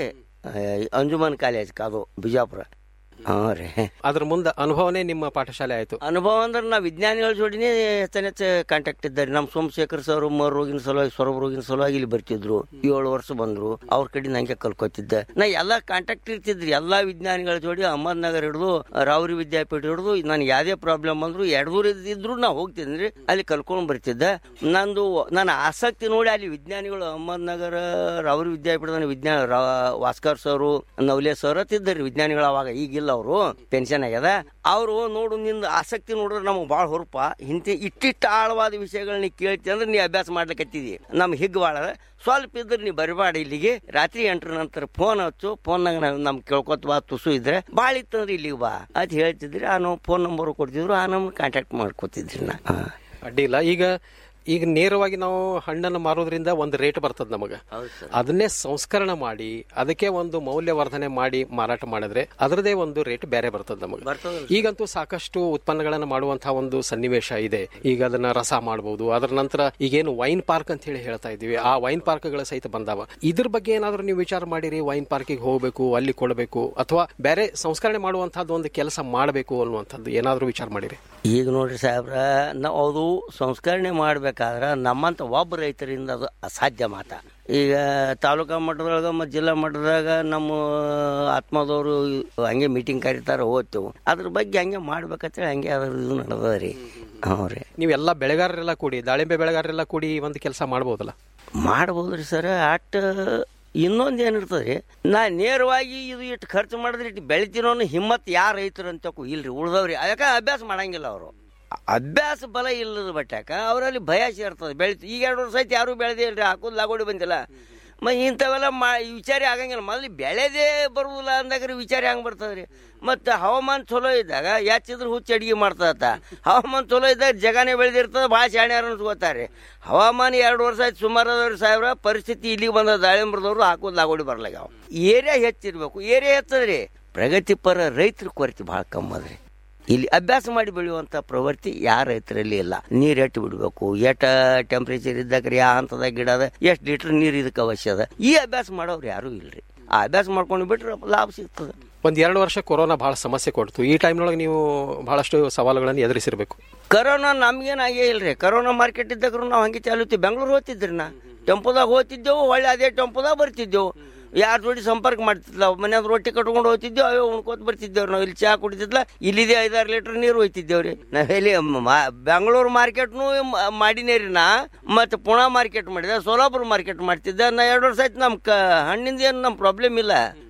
ಅಂಜುಮನ್ ಕಾಲೇಜ್ ಅದು ಬಿಜಾಪುರ ಹಾಂ ರೀ ಅದ್ರ ಮುಂದೆ ಅನುಭವನೇ ನಿಮ್ಮ ಪಾಠಶಾಲೆ ಆಯ್ತು ಅನುಭವ ಅಂದ್ರೆ ನಾವು ವಿಜ್ಞಾನಿಗಳ ಜೋಡಿನೇ ಹೆಚ್ಚನ ಹೆಚ್ಚು ಕಾಂಟ್ಯಾಕ್ಟ್ ಇದ್ದಾರೆ ನಮ್ಮ ಸೋಮಶೇಖರ್ ಸರ್ ಮರ್ ರೋಗಿನ ಸಲುವಾಗಿ ಸೊರಬ ರೋಗಿನ ಸಲುವಾಗಿ ಇಲ್ಲಿ ಬರ್ತಿದ್ರು ಏಳು ವರ್ಷ ಬಂದ್ರು ಅವ್ರ ಕಡೆ ನಂಗೆ ಕಲ್ಕೊತಿದ್ದೆ ನಾ ಎಲ್ಲ ಕಾಂಟ್ಯಾಕ್ಟ್ ಇರ್ತಿದ್ರಿ ಎಲ್ಲಾ ವಿಜ್ಞಾನಿಗಳ ಜೋಡಿ ಅಹಮದ್ನಗರ್ ಹಿಡಿದು ರಾವ್ರಿ ವಿದ್ಯಾಪೀಠ ಹಿಡಿದು ನನಗೆ ಯಾವುದೇ ಪ್ರಾಬ್ಲಮ್ ಬಂದ್ರು ಎರಡೂರು ಇದ್ರು ನಾ ಹೋಗ್ತಿದ್ರಿ ಅಲ್ಲಿ ಕಲ್ಕೊಂಡ್ ಬರ್ತಿದ್ದೆ ನಂದು ನನ್ನ ಆಸಕ್ತಿ ನೋಡಿ ಅಲ್ಲಿ ವಿಜ್ಞಾನಿಗಳು ಅಹಮದ್ನಗರ ರಾವ್ರಿ ವಿದ್ಯಾಪೀಠದ ವಿಜ್ಞಾನ ರಾ- ವಾಸ್ಕರ್ ಸರು ನವಲೆ ಸರ್ ತಿದ್ದರಿ ವಿಜ್ಞಾನಿಗಳು ಅವಾಗ ಈಗಿಲ್ಲ ಅವರು ಪೆನ್ಷನ್ ಆಗ್ಯದ ಅವರು ನೋಡು ನಿಂದ ಆಸಕ್ತಿ ನೋಡಿದ್ರೆ ನಮಗೆ ಭಾಳ ಹೊರಪ ಇಂತಿ ಇಟ್ಟಿಟ್ಟು ಆಳವಾದ ವಿಷಯಗಳನ್ನ ಕೇಳ್ತಿ ಅಂದ್ರೆ ನೀ ಅಭ್ಯಾಸ ಮಾಡ್ಲಿಕ್ಕತ್ತಿದಿ ನಮ್ಗೆ ಹಿಗ್ ಭಾಳ ಅದ. ಸ್ವಲ್ಪ ಇದ್ರೆ ನೀ ಬರಬೇಡ ಇಲ್ಲಿಗೆ ರಾತ್ರಿ ಎಂಟರ ನಂತರ ಫೋನ್ ಹಚ್ಚು ಫೋನ್ನಾಗ ನಾವು ನಮ್ ಕೇಳ್ಕೊತ ಬಾ ತುಸು ಇದ್ರೆ ಭಾಳ ಇತ್ತಂದ್ರೆ ಇಲ್ಲಿಗೆ ಬಾ ಅಂತ ಹೇಳ್ತಿದ್ರಿ ಆ ನಾವು ಫೋನ್ ನಂಬರ್ ಕೊಡ್ತಿದ್ರು ಆ ನಮ್ಗೆ ಕಾಂಟ್ಯಾಕ್ಟ್ ಮಾಡ್ಕೊತಿದ್ರಿ ನಾ ಹಾ. ಅಡ್ಡಿಲ್ಲ ಈಗ ಈಗ ನೇರವಾಗಿ ನಾವು ಹಣ್ಣನ್ನು ಮಾರೋದ್ರಿಂದ ಒಂದು ರೇಟ್ ಬರ್ತದ ನಮಗ ಅದನ್ನೇ ಸಂಸ್ಕರಣ ಮಾಡಿ ಅದಕ್ಕೆ ಒಂದು ಮೌಲ್ಯವರ್ಧನೆ ಮಾಡಿ ಮಾರಾಟ ಮಾಡಿದ್ರೆ ಅದರದೇ ಒಂದು ರೇಟ್ ಬೇರೆ ಬರ್ತದ ನಮಗ ಈಗಂತೂ ಸಾಕಷ್ಟು ಉತ್ಪನ್ನಗಳನ್ನ ಮಾಡುವಂತಹ ಒಂದು ಸನ್ನಿವೇಶ ಇದೆ ಈಗ ಅದನ್ನ ರಸ ಮಾಡಬಹುದು ಅದರ ನಂತರ ಈಗೇನು ವೈನ್ ಪಾರ್ಕ್ ಅಂತ ಹೇಳಿ ಹೇಳ್ತಾ ಇದೀವಿ ಆ ವೈನ್ ಪಾರ್ಕ್ಗಳ ಸಹಿತ ಬಂದಾವ ಇದ್ರ ಬಗ್ಗೆ ಏನಾದ್ರೂ ನೀವು ವಿಚಾರ ಮಾಡಿರಿ ವೈನ್ ಪಾರ್ಕಿಗೆ ಹೋಗ್ಬೇಕು ಅಲ್ಲಿ ಕೊಡಬೇಕು ಅಥವಾ ಬೇರೆ ಸಂಸ್ಕರಣೆ ಮಾಡುವಂತಹದ್ದು ಒಂದು ಕೆಲಸ ಮಾಡಬೇಕು ಅನ್ನುವಂಥದ್ದು ಏನಾದ್ರೂ ವಿಚಾರ ಮಾಡಿರಿ ಈಗ ನೋಡ್ರಿ ಸಾಹೇಬ್ರ ನಾವು ಅದು ಸಂಸ್ಕರಣೆ ಮಾಡ್ಬೇಕಾದ್ರೆ ನಮ್ಮಂತ ಒಬ್ಬ ರೈತರಿಂದ ಅದು ಅಸಾಧ್ಯ ಮಾತ ಈಗ ತಾಲೂಕಾ ಮಟ್ಟದೊಳಗ ಮತ್ತು ಜಿಲ್ಲಾ ಮಟ್ಟದಾಗ ನಮ್ಮ ಆತ್ಮದವರು ಹಂಗೆ ಮೀಟಿಂಗ್ ಕರೀತಾರ ಹೋಗ್ತೇವೆ ಅದ್ರ ಬಗ್ಗೆ ಹಂಗೆ ಮಾಡ್ಬೇಕಂತೇಳಿ ಹಂಗೆ ಅದ್ರ ಇದು ನಡೆದ ರೀ ಹ್ಞೂ ರೀ ನೀವೆಲ್ಲ ಬೆಳೆಗಾರರೆಲ್ಲ ಕೂಡಿ ದಾಳಿಂಬೆ ಬೆಳೆಗಾರರೆಲ್ಲ ಕೂಡಿ ಒಂದು ಕೆಲಸ ಮಾಡ್ಬೋದಲ್ಲ ಮಾಡ್ಬೋದ್ರಿ ಸರ್ ಅಟ್ ಇನ್ನೊಂದು ಏನಿರ್ತದೆ ರೀ ನಾ ನೇರವಾಗಿ ಇದು ಇಟ್ಟು ಖರ್ಚು ಮಾಡಿದ್ರೆ ಇಟ್ಟು ಬೆಳಿತೀನೋ ಅನ್ನೋ ಹಿಮ್ಮತ್ ಯಾರ ರೈತರು ಅಂತಕ್ಕೂ ಇಲ್ರಿ ಉಳ್ದವ್ರಿ ಅದಕ್ಕೆ ಅಭ್ಯಾಸ ಮಾಡಂಗಿಲ್ಲ ಅವರು ಅಭ್ಯಾಸ ಬಲ ಇಲ್ಲದ ಬಟ್ಟಾಕ ಅವರಲ್ಲಿ ಭಯ ಸೇರ್ತದೆ ಬೆಳಿತು ಈಗ ಎರಡು ವರ್ಷ ಆಯ್ತು ಯಾರು ಬೆಳೆದೇ ಇಲ್ರಿ ಹಾಕೋದು ಲಾಗೋಡಿ ಬಂದಿಲ್ಲ ಮ ಇಂಥವೆಲ್ಲ ಮಾ ವಿಚಾರ ಆಗಂಗಿಲ್ಲ ಮೊದಲು ಬೆಳೆದೇ ಬರುವುದಿಲ್ಲ ಅಂದಾಗ ವಿಚಾರ ಹೆಂಗೆ ಬರ್ತದೆ ರೀ ಮತ್ತು ಹವಾಮಾನ ಚಲೋ ಇದ್ದಾಗ ಯಾಚಿದ್ರೆ ಹುಚ್ಚು ಅಡಿಗೆ ಮಾಡ್ತದ ಹವಾಮಾನ ಚಲೋ ಇದ್ದಾಗ ಜಗನೇ ಬೆಳೆದಿರ್ತದೆ ಭಾಳ ಶಾಣ್ಯಾರ ಅನ್ಸ್ಕೋತಾರೆ ಹವಾಮಾನ ಎರಡು ವರ್ಷ ಆಯ್ತು ಸುಮಾರು ಅದಾವ್ರಿ ಸಾಹೇಬ್ರ ಪರಿಸ್ಥಿತಿ ಇಲ್ಲಿಗೆ ಬಂದ ದಾಳಿಂಬ್ರದವ್ರು ಹಾಕೋದು ಲಾಗೋಡಿ ಬರ್ಲಾಗ್ಯಾವ ಏರಿಯಾ ಹೆಚ್ಚಿರ್ಬೇಕು ಏರಿಯಾ ಹೆಚ್ಚದ್ರಿ ಪ್ರಗತಿಪರ ರೈತರ ಕೊರತೆ ಭಾಳ ಕಮ್ಮಿ ಅದ್ರಿ ಇಲ್ಲಿ ಅಭ್ಯಾಸ ಮಾಡಿ ಬೆಳೆಯುವಂಥ ಪ್ರವೃತ್ತಿ ಯಾರ ರೈತರಲ್ಲಿ ಇಲ್ಲ ನೀರು ಎಟ್ಟು ಬಿಡಬೇಕು ಎಷ್ಟ ಟೆಂಪ್ರೇಚರ್ ಇದ್ದಾಗ ಯಾವ ಹಂತದಾಗ ಗಿಡ ಅದ ಎಷ್ಟು ಲೀಟರ್ ನೀರು ಇದಕ್ಕೆ ಅವಶ್ಯ ಅದ ಈ ಅಭ್ಯಾಸ ಮಾಡೋರು ಯಾರೂ ಇಲ್ರಿ ಆ ಅಭ್ಯಾಸ ಮಾಡ್ಕೊಂಡು ಬಿಟ್ರೆ ಲಾಭ ಸಿಗ್ತದೆ ಒಂದ್ ಎರಡು ವರ್ಷ ಕೊರೋನಾ ಬಹಳ ಸಮಸ್ಯೆ ಕೊಡ್ತು ಈ ಟೈಮ್ನೊಳಗೆ ನೀವು ಬಹಳಷ್ಟು ಸವಾಲುಗಳನ್ನು ಎದುರಿಸಿರ್ಬೇಕು ಕರೋನಾ ನಮ್ಗೇನಾಗೇ ಇಲ್ರಿ ಕರೋನಾ ಮಾರ್ಕೆಟ್ ಇದ್ದಾಗ ನಾವು ಹಂಗೆ ಚಾಲುತ್ತೀವಿ ಬೆಂಗಳೂರು ಹೋಗ್ತಿದ್ರಿ ನಾ ಟೆಂಪೋದಾಗ ಹೋಗ್ತಿದ್ದೆವು ಒಳ್ಳೆ ಅದೇ ಟೆಂಪೋದಾಗ ಬರ್ತಿದ್ದೆವು ಯಾರ ಜೋಡಿ ಸಂಪರ್ಕ ಮಾಡ್ತಿದ್ಲ ಮನ್ಯಾಗ ರೊಟ್ಟಿ ಕಟ್ಕೊಂಡು ಹೋಗ್ತಿದ್ದೇವು ಅವೇ ಉಣ್ಕೋತ ಬರ್ತಿದ್ದೇವ್ರಿ ನಾವು ಇಲ್ಲಿ ಚಾ ಕುಡಿತಿದ್ಲ ಇಲ್ಲಿದೆ ಐದಾರು ಲೀಟರ್ ನೀರು ಹೋಯ್ತಿದ್ದೇವ್ರಿ ನಾವೆಲ್ಲಿ ಬೆಂಗಳೂರು ಮಾರ್ಕೆಟ್ನು ಮಾಡಿನೇ ರೀ ನಾ ಮತ್ತೆ ಪುಣಾ ಮಾರ್ಕೆಟ್ ಮಾಡಿದೆ ಸೋಲಾಪುರ ಮಾರ್ಕೆಟ್ ಮಾಡ್ತಿದ್ದೆ ನಾ ಎರಡು ವರ್ಷ ಆಯ್ತು ನಮ್ಮ ಕ ಹಣ್ಣಿಂದ ಏನು ನಮ್ಮ ಪ್ರಾಬ್ಲಮ್ ಇಲ್ಲ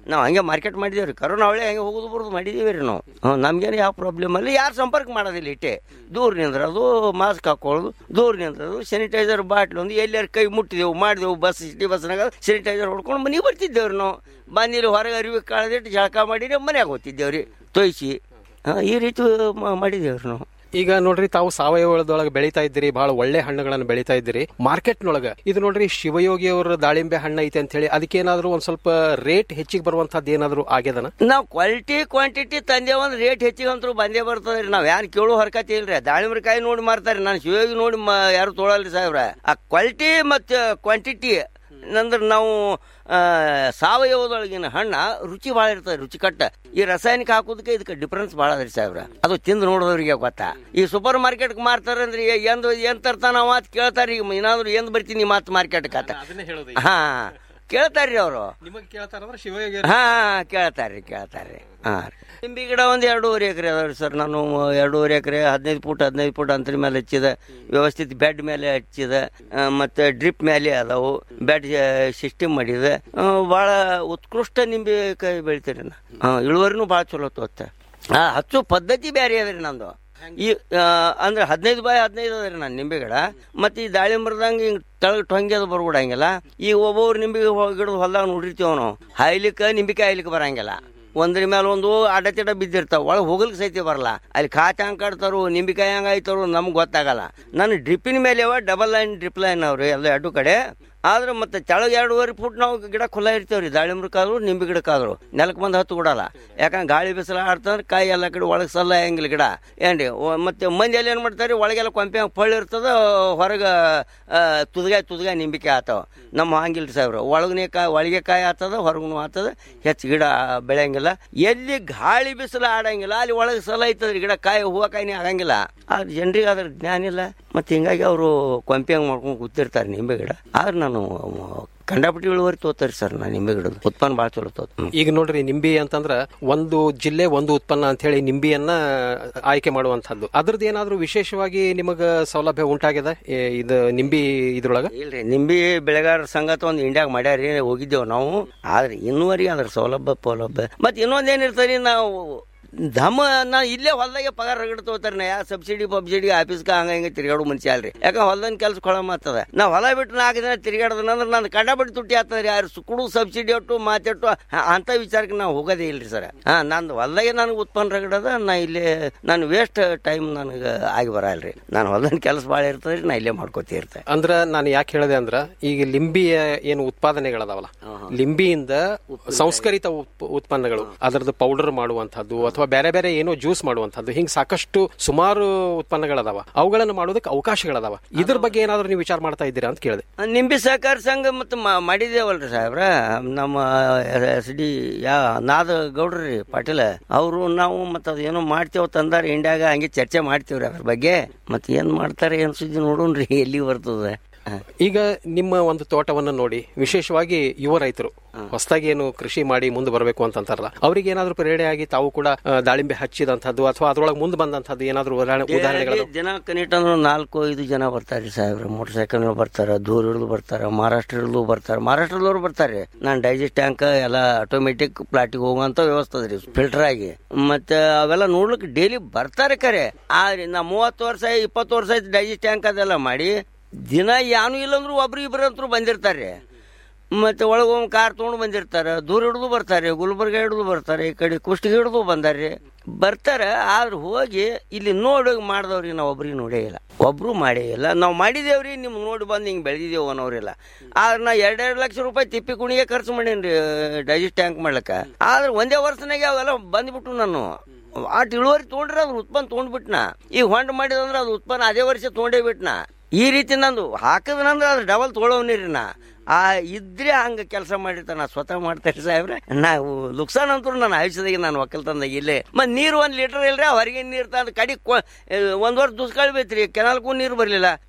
ನಾವು ಹಂಗೆ ಮಾರ್ಕೆಟ್ ಮಾಡಿದೇವ್ರಿ ಕರೋನಾವಳಿ ಹಂಗೆ ಹೋಗುದು ಬರೋದು ಮಾಡಿದೀವಿ ರೀ ನಾವು ಹ್ಮ್, ನಮ್ಗೇನು ಯಾವ ಪ್ರಾಬ್ಲಮ್ ಅಲ್ಲಿ ಯಾರು ಸಂಪರ್ಕ ಮಾಡೋದಿಲ್ಲ ಇಟ್ಟೆ ದೂರ ನಿಂದ್ರದು ಮಾಸ್ಕ್ ಹಾಕೊಳ್ಳೋದು ದೂರ ನಿಂದ್ರದು ಸ್ಯಾನಿಟೈಸರ್ ಬಾಟ್ಲ್ ಒಂದು ಎಲ್ಲಾರು ಕೈ ಮುಟ್ಟಿದೆವು ಮಾಡಿದೆವು ಬಸ್ ಸಿಟಿ ಬಸ್ನಾಗ ಸ್ಯಾನಿಟೈಸರ್ ಹೊಡ್ಕೊಂಡು ಮನೆಗೆ ಬರ್ತಿದ್ದೇವ್ರಿ ನಾವು ಬಂದಿಲ್ಲಿ ಹೊರಗೆ ಅರಿವಿ ಕಾಳದಿಟ್ಟು ಜಳಕ ಮಾಡಿ ಮನ್ಯಾಗ ಹೋಗ್ತಿದ್ದೇವ್ರಿ ತೊಯ್ಸಿ ಹಾಂ ಈ ರೀತಿ ಮ- ಮಾಡಿದೇವ್ರಿ ನಾವು ಈಗ ನೋಡ್ರಿ ತಾವು ಸಾವಯವದೊಳಗೆ ಬೆಳೀತಾ ಇದ್ದೀರಿ ಬಹಳ ಒಳ್ಳೆ ಹಣ್ಣುಗಳನ್ನು ಬೆಳೀತಾ ಇದ್ದೀರಿ ಮಾರ್ಕೆಟ್ನೊಳಗ ಇದು ನೋಡ್ರಿ ಶಿವಯೋಗಿ ಅವರ ದಾಳಿಂಬೆ ಹಣ್ಣು ಐತೆ ಅಂತ ಹೇಳಿ ಅದಕ್ಕೇನಾದ್ರೂ ಒಂದ್ ಸ್ವಲ್ಪ ರೇಟ್ ಹೆಚ್ಚಿಗೆ ಬರುವಂತದ್ದು ಏನಾದ್ರು ಆಗ್ಯದನ ನಾವು ಕ್ವಾಲಿಟಿ ಕ್ವಾಂಟಿಟಿ ತಂದೆ ಒಂದು ರೇಟ್ ಹೆಚ್ಚಿಗೆ ಅಂತೂ ಬಂದೇ ಬರ್ತದೆ ರೀ ನಾವು ಯಾರು ಕೇಳೋ ಹರ್ಕತಿ ಇಲ್ರಿ ದಾಳಿಂಬರಕಾಯಿ ನೋಡಿ ಮಾರ್ತಾರೆ ನಾನು ಶಿವಯೋಗಿ ನೋಡಿ ಮ- ಯಾರು ತೊಗೊಳಲ್ರಿ ಸಾಹೇಬ್ರ ಆ ಕ್ವಾಲಿಟಿ ಮತ್ತು ಕ್ವಾಂಟಿಟಿ ನಂದ್ರ ನಾವು ಆ, ಸಾವಯವದೊಳಗಿನ ಹಣ್ಣ ರುಚಿ ಭಾಳ ಇರ್ತದೆ ರುಚಿಕಟ್ಟ ಈ ರಾಸಾಯನಿಕ ಹಾಕೋದಕ್ಕೆ ಇದಕ್ಕೆ ಡಿಫ್ರೆನ್ಸ್ ಭಾಳ ಅದ್ರಿ ಸಾಹೇಬ್ರ ಅದು ತಿಂದು ನೋಡಿದವ್ರಿಗೆ ಗೊತ್ತಾ ಈ ಸೂಪರ್ ಮಾರ್ಕೆಟ್ ಮಾರ್ತಾರೆ ಅಂದ್ರೆ ಎಂದು ಏನ್ ತರ್ತಾನ ಅವ ಅಂತ ಕೇಳ್ತಾರೆ ಈಗ ಏನಾದ್ರು ಎಂದ್ ಬರ್ತೀನಿ ಮಾತು ಮಾರ್ಕೆಟ್ ಆತ ಹಾ ಕೇಳ್ತಾರ್ರಿ ಅವರು ನಿಮಗೆ ಕೇಳ್ತಾರಂದ್ರೆ ಶಿವಯೋಗಿ ಹಾ ಕೇಳ್ತಾರ್ರಿ ಕೇಳ್ತಾರ್ರಿ ಹಾ ರೀ ನಿಂಬಿ ಗಿಡ ಒಂದು ಎರಡೂವರೆ ಎಕರೆ ಅದಾವ್ರಿ ಸರ್ ನಾನು ಎರಡೂವರೆ ಎಕರೆ ಹದಿನೈದು ಫುಟ್ ಹದಿನೈದು ಫುಟ್ ಅಂತರ ಮೇಲೆ ಹಚ್ಚಿದ ವ್ಯವಸ್ಥಿತ ಬೆಡ್ ಮೇಲೆ ಹಚ್ಚಿದ ಆ, ಮತ್ತೆ ಡ್ರಿಪ್ ಮೇಲೆ ಅದಾವು ಬೆಡ್ ಸಿಸ್ಟಮ್ ಮಾಡಿದೆ ಆ, ಭಾಳ ಉತ್ಕೃಷ್ಟ ನಿಂಬೆಕಾಯಿ ಬೆಳಿತೀರಿ ನಾ ಆ, ಇಳುವರಿನೂ ಭಾಳ ಚಲೋ ತೋತ್ತೆ ಆ ಹಚ್ಚೋ ಪದ್ಧತಿ ಬೇರೆ ಅದ್ರಿ ನಂದು ಈ ಆ, ಅಂದ್ರೆ ಹದಿನೈದು ಬಾಯ್ ಹದಿನೈದು ಅದ ರೀ ನಾನು ನಿಂಬೆ ಗಿಡ ಮತ್ತೆ ಈ ದಾಳಿಂಬರದಂಗೆ ಹಿಂಗೆ ತಳಗ್ ಟೊಂಗೆ ಅದು ಬರ್ಬಿಡಂಗಿಲ್ಲ ಈಗ ಒಬ್ಬೊಬ್ರು ನಿಂಬೆ ಗಿಡದ ಹೊಲ್ದಾಗ ನೋಡಿರ್ತೀವಿ ನಾವು ಹಾಯ್ಲಿಕ್ಕೆ ನಿಂಬಿಕಾಯಿ ಹಾಯ್ಲಿಕ್ಕೆ ಬರಂಗಿಲ್ಲ ಒಂದ್ರ ಮೇಲೆ ಒಂದು ಅಡಚಡ ಬಿದ್ದಿರ್ತಾವ ಒಳಗೆ ಹೋಗ್ಲಿಕ್ಕೆ ಸಹಿತ ಬರಲ್ಲ ಅಲ್ಲಿ ಕಾಚ ಹಂಗೆ ಕಟ್ತಾರು ನಿಂಬಿಕಾಯಿ ಹಂಗೆ ಆಯ್ತಾರು ನಮ್ಗೆ ಗೊತ್ತಾಗಲ್ಲ ನಾನು ಡ್ರಿಪ್ಪಿನ ಮೇಲೆ ಅವ ಡಬಲ್ ಲೈನ್ ಡ್ರಿಪ್ ಲೈನ್ ಅವ್ರಿ ಎಲ್ಲ ಎರಡು ಕಡೆ ಆದ್ರೆ ಮತ್ತೆ ತೆಳಗೆ ಎರಡೂವರೆ ಫುಟ್ ನಾವು ಗಿಡ ಖುಲ್ಲ ಇರ್ತೇವ್ರಿ ದಾಳಿಂಬ್ರಕ್ಕಾದ್ರು ನಿಂಬೆ ಗಿಡಕ್ಕಾದ್ರು ನೆಲಕ್ಕೆ ಬಂದು ಹತ್ತು ಕೊಡಲ್ಲ ಯಾಕಂದ್ರೆ ಗಾಳಿ ಬಿಸಿಲು ಆಡ್ತಂದ್ರೆ ಕಾಯಿ ಎಲ್ಲ ಕಡೆ ಒಳಗೆ ಸಲ್ಲ ಹೆಂಗಿಲ್ಲ ಗಿಡ ಏನ್ರಿ ಒ- ಮತ್ತೆ ಮಂದಿ ಎಲ್ಲ ಏನು ಮಾಡ್ತಾರೆ ಒಳಗೆಲ್ಲ ಕೊಂಪೆ ಪಳ್ಳಿ ಇರ್ತದ ಹೊರಗೆ ತುದ್ಗಾಯಿ ತುದ್ಗಾಯಿ ನಿಂಬಿಕೆ ಆತಾವ ನಮ್ಮ ಹಂಗಿಲ್ರಿ ಸಾಹೇಬ್ರ ಒಳಗನೆ ಕಾಯಿ ಒಳಗೆ ಕಾಯಿ ಆತದ ಹೊರಗೂ ಆತದ ಹೆಚ್ಚು ಗಿಡ ಬೆಳೆಯಂಗಿಲ್ಲ ಎಲ್ಲಿ ಗಾಳಿ ಬಿಸಿಲು ಆಡಂಗಿಲ್ಲ ಅಲ್ಲಿ ಒಳಗೆ ಸಲ ಐತದ್ರಿ ಗಿಡ ಕಾಯಿ ಹೂವು ಕಾಯಿನೇ ಆಗಂಗಿಲ್ಲ ಆ ಜನರಿಗೆ ಅದ್ರ ಜ್ಞಾನ ಇಲ್ಲ ಮತ್ತೆ ಹಿಂಗಾಗಿ ಅವರು ಕೊಂಪೆ ಹಂಗೆ ಮಾಡ್ಕೊಂಡು ಕೂತಿರ್ತಾರೆ ನಿಂಬೆ ಗಿಡ ಆದ್ರೆ ನಾನು ಕಂಡಾಪಟ್ಟಿ ಇಳುವರಿ ತೋತಾರಿ ಸರ್ ನಾನು ನಿಂಬೆ ಗಿಡದ ಉತ್ಪನ್ನ ಭಾಳ ಚಲೋ ತೋತ ಈಗ ನೋಡ್ರಿ ನಿಂಬಿ ಅಂತಂದ್ರ ಒಂದು ಜಿಲ್ಲೆ ಒಂದು ಉತ್ಪನ್ನ ಅಂತ ಹೇಳಿ ನಿಂಬಿಯನ್ನ ಆಯ್ಕೆ ಮಾಡುವಂತದ್ದು ಅದ್ರದ್ದು ಏನಾದ್ರೂ ವಿಶೇಷವಾಗಿ ನಿಮಗ ಸೌಲಭ್ಯ ಉಂಟಾಗ್ಯದ ಏ, ಇದು ನಿಂಬಿ ಇದ್ರೊಳಗ ಇಲ್ರಿ ನಿಂಬಿ ಬೆಳೆಗಾರರ ಸಂಘತ ಒಂದು ಇಂಡಿಯಾಗ ಮಾಡ್ಯಾರಿ ಹೋಗಿದ್ದೇವು ನಾವು ಆದ್ರೆ ಇನ್ನೂವರೆಗೆ ಅದ್ರ ಸೌಲಭ್ಯ ಸೌಲಭ್ಯ ಮತ್ತೆ ಇನ್ನೊಂದೇನಿರ್ತದೆ ನಾವು ಧಮ ನಾ ಇಲ್ಲೇ ಹೊಲ್ದಾಗೆ ಪಗಾರ ರಗಡ್ ತಗೋತಾರೆ ನಾ ಯಾವ ಸಬ್ಸಿಡಿ ಪಬ್ಸಿಡಿ ಆಫೀಸ್ಗೆ ಹಂಗ ಹಿಂಗೆ ತಿರ್ಗಾಡೋ ಮನುಷ್ಯ ಅಲ್ರಿ ಯಾಕಂದ್ರೆ ಹೊಲ್ದನ್ ಕೆಲಸ ಕೊಳ ಮಾತದ ನಾ ಹೊಲ ಬಿಟ್ಟು ನಾಲ್ಕು ದಿನ ತಿರ್ಗಾಡೋದಂದ್ರೆ ನಾನು ಕಂಡಬಿಟ್ಟು ತುಟ್ಟಿ ಆಗ್ತದ್ರಿ ಯಾರು ಸುಕ್ಕುಡು ಸಬ್ಸಿಡಿ ಒಟ್ಟು ಮಾತೆಟ್ಟು ಅಂತ ವಿಚಾರಕ್ಕೆ ನಾವು ಹೋಗೋದೇ ಇಲ್ರಿ ಸರ್ ಹಾ ನಂದು ಹೊಲ್ದಾಗೆ ನನಗೆ ಉತ್ಪನ್ನ ರಗಡದ ನಾ ಇಲ್ಲೇ ನಾನು ವೇಸ್ಟ್ ಟೈಮ್ ನನಗೆ ಆಗಿ ಬರಲ್ರಿ ನಾನು ಹೊಲ್ದನ್ ಕೆಲಸ ಭಾಳ ಇರ್ತದ್ರಿ ನಾ ಇಲ್ಲೇ ಮಾಡ್ಕೋತಿ ಇರ್ತೆ ಅಂದ್ರ ನಾನು ಯಾಕೆ ಹೇಳಿದೆ ಅಂದ್ರ ಈಗ ಲಿಂಬಿಯ ಏನು ಉತ್ಪಾದನೆಗಳದಾವಲ್ಲ ಲಿಂಬಿಯಿಂದ ಸಂಸ್ಕರಿತ ಉಪ್- ಉತ್ಪನ್ನಗಳು ಅದರದ್ದು ಪೌಡರ್ ಮಾಡುವಂತಹದ್ದು ಅಥವಾ ಬೇರೆ ಬೇರೆ ಏನೋ ಜ್ಯೂಸ್ ಮಾಡುವಂತಹದ್ದು ಹಿಂಗ್ ಸಾಕಷ್ಟು ಸುಮಾರು ಉತ್ಪನ್ನಗಳದಾವ ಅವುಗಳನ್ನು ಮಾಡೋದಕ್ಕೆ ಅವಕಾಶಗಳದಾವ ಇದ್ರ ಬಗ್ಗೆ ಏನಾದ್ರು ನೀವು ವಿಚಾರ ಮಾಡ್ತಾ ಇದ್ದೀರಾ ಅಂತ ಕೇಳಿದೆ ನಿಂಬಿ ಸಹಕಾರ ಸಂಘ ಮತ್ತು ಮಾಡಿದೇವಲ್ರಿ ಸಾಹೇಬ್ರ ನಮ್ಮ ಎಸ್ ಡಿ ಯಾ ನಾದ ಗೌಡ್ರಿ ಪಾಟೀಲ ಅವರು ನಾವು ಮತ್ತು ಅದು ಏನೋ ಮಾಡ್ತೇವೆ ತಂದಾರ ಇಂಡ್ಯಾಗ ಹಂಗೆ ಚರ್ಚೆ ಮಾಡ್ತೀವ್ರಿ ಅದ್ರ ಬಗ್ಗೆ ಮತ್ತೆ ಏನ್ ಮಾಡ್ತಾರೆ ಏನ್ ಸುದ್ದಿ ನೋಡೋಣ್ರಿ ಎಲ್ಲಿ ಬರ್ತದೆ ಈಗ ನಿಮ್ಮ ಒಂದು ತೋಟವನ್ನು ನೋಡಿ ವಿಶೇಷವಾಗಿ ಯುವ ರೈತರು ಹೊಸದಾಗಿ ಏನು ಕೃಷಿ ಮಾಡಿ ಮುಂದೆ ಬರಬೇಕು ಅಂತಂತಾರಲ್ಲ ಅವ್ರಿಗೆ ಏನಾದ್ರೂ ಪ್ರೇರಣೆ ಆಗಿ ತಾವು ಕೂಡ ಆ, ದಾಳಿಂಬೆ ಹಚ್ಚಿದಂತದ್ದು ಅಥವಾ ಅದ್ರೊಳಗೆ ಮುಂದೆ ಬಂದಂತದ್ದು ಏನಾದ್ರೂ ಉದಾಹರಣೆ ಉದಾಹರಣೆಗಳು ದಿನ ಕನಿಷ್ಠ ಅಂದ್ರೆ ನಾಲ್ಕು ಐದು ಜನ ಬರ್ತಾರೆ ಸಾಹೇಬ್ರ ಮೋಟರ್ ಸೈಕಲ್ ಬರ್ತಾರ ದೂರ ಹಿಡಿದು ಬರ್ತಾರ ಮಹಾರಾಷ್ಟ್ರ ಹಿಡಿದು ಬರ್ತಾರ ಮಹಾರಾಷ್ಟ್ರದವ್ರು ಬರ್ತಾರೆ ನಾನು ಡೈಜೆಸ್ಟ್ ಟ್ಯಾಂಕ್ ಎಲ್ಲ ಆಟೋಮೆಟಿಕ್ ಪ್ಲಾಟಿಗೆ ಹೋಗುವಂತ ವ್ಯವಸ್ಥೆ ಅದ್ರಿ ಫಿಲ್ಟರ್ ಆಗಿ ಮತ್ತೆ ಅವೆಲ್ಲ ನೋಡ್ಲಿಕ್ಕೆ ಡೈಲಿ ಬರ್ತಾರೆ ಕರೆ ಆದ್ರೆ ನಾ ಮೂವತ್ತು ವರ್ಷ ಇಪ್ಪತ್ತು ವರ್ಷ ಆಯ್ತು ಡೈಜೆಸ್ಟ್ ಟ್ಯಾಂಕ್ ಅದೆಲ್ಲ ಮಾಡಿ ದಿನ ಯಾನು ಇಲ್ಲಂದ್ರು ಒಬ್ರು ಇಬ್ರು ಅಂತೂ ಬಂದಿರ್ತಾರೆ ಮತ್ತೆ ಒಳಗೊಮ್ಮೆ ಕಾರ್ ತೊಗೊಂಡು ಬಂದಿರ್ತಾರೆ ದೂರ ಹಿಡಿದು ಬರ್ತಾರೆ ಗುಲ್ಬರ್ಗ ಹಿಡಿದು ಬರ್ತಾರೆ ಈ ಕಡೆ ಕುಷ್ಟಗಿ ಹಿಡಿದು ಬಂದಾರೆ ಬರ್ತಾರೆ ಆದ್ರೆ ಹೋಗಿ ಇಲ್ಲಿ ನೋಡಿ ಮಾಡಿದವ್ರಿಗೆ ನಾವು ಒಬ್ರಿಗೆ ನೋಡೇ ಇಲ್ಲ ಒಬ್ರು ಮಾಡೇ ಇಲ್ಲ ನಾವು ಮಾಡಿದೇವ್ರಿ ನಿಮ್ಗೆ ನೋಡಿ ಬಂದು ಹಿಂಗೆ ಬೆಳೆದಿದ್ದೇವೆ ಅನ್ನೋರಿಲ್ಲ ಆದ್ರೆ ನಾ ಎರಡೆರಡು ಲಕ್ಷ ರೂಪಾಯಿ ತಿಪ್ಪಿ ಕುಣಿಗೆ ಖರ್ಚು ಮಾಡೀನಿ ಡೈಜೆಸ್ಟ್ ಟ್ಯಾಂಕ್ ಮಾಡ್ಲಿಕ್ಕೆ ಆದ್ರೆ ಒಂದೇ ವರ್ಷನಾಗೆ ಅವೆಲ್ಲ ಬಂದ್ಬಿಟ್ಟು ನಾನು ಆಟ್ ಇಳುವರಿ ತೊಗೊಂಡ್ರೆ ಅದ್ರ ಉತ್ಪನ್ನ ತೊಗೊಂಡ್ಬಿಟ್ನ ಈಗ ಹೊಂಡ್ ಮಾಡಿದಂದ್ರೆ ಅದು ಉತ್ಪನ್ನ ಅದೇ ವರ್ಷ ತೊಗೊಂಡೇ ಬಿಟ್ನ ಈ ರೀತಿ ನಂದು ಹಾಕದ್ನಂದ್ರೆ ಅದು ಡಬಲ್ ತೊಗೊಳವ್ನಿರಿ ನಾ ಆ ಇದ್ರೆ ಹಂಗ ಕೆಲಸ ಮಾಡಿರ್ತಾನೆ ನಾ ಸ್ವತಃ ಮಾಡ್ತಾರೆ ಸಾಹೇಬ್ರೆ ನಾವು ಲುಕ್ಸಾನ್ ಅಂತೂ ನನ್ನ ಆಯುಷ್ಯದಾಗ ನಾನು ಒಕ್ಕಲ್ತಂದಾಗ ಇಲ್ಲೇ ಮತ್ತೆ ನೀರು ಒಂದು ಲೀಟರ್ ಇಲ್ರಿ ಹೊರಗಿನ ನೀರು ತಂದು ಕಡಿ ಒಂದ್ ವರ್ಷ ದುಷ್ಕಾಳ ಬೇತ್ರಿ ಕೆನಾಲ್ಗೂ ನೀರು ಬರಲಿಲ್ಲ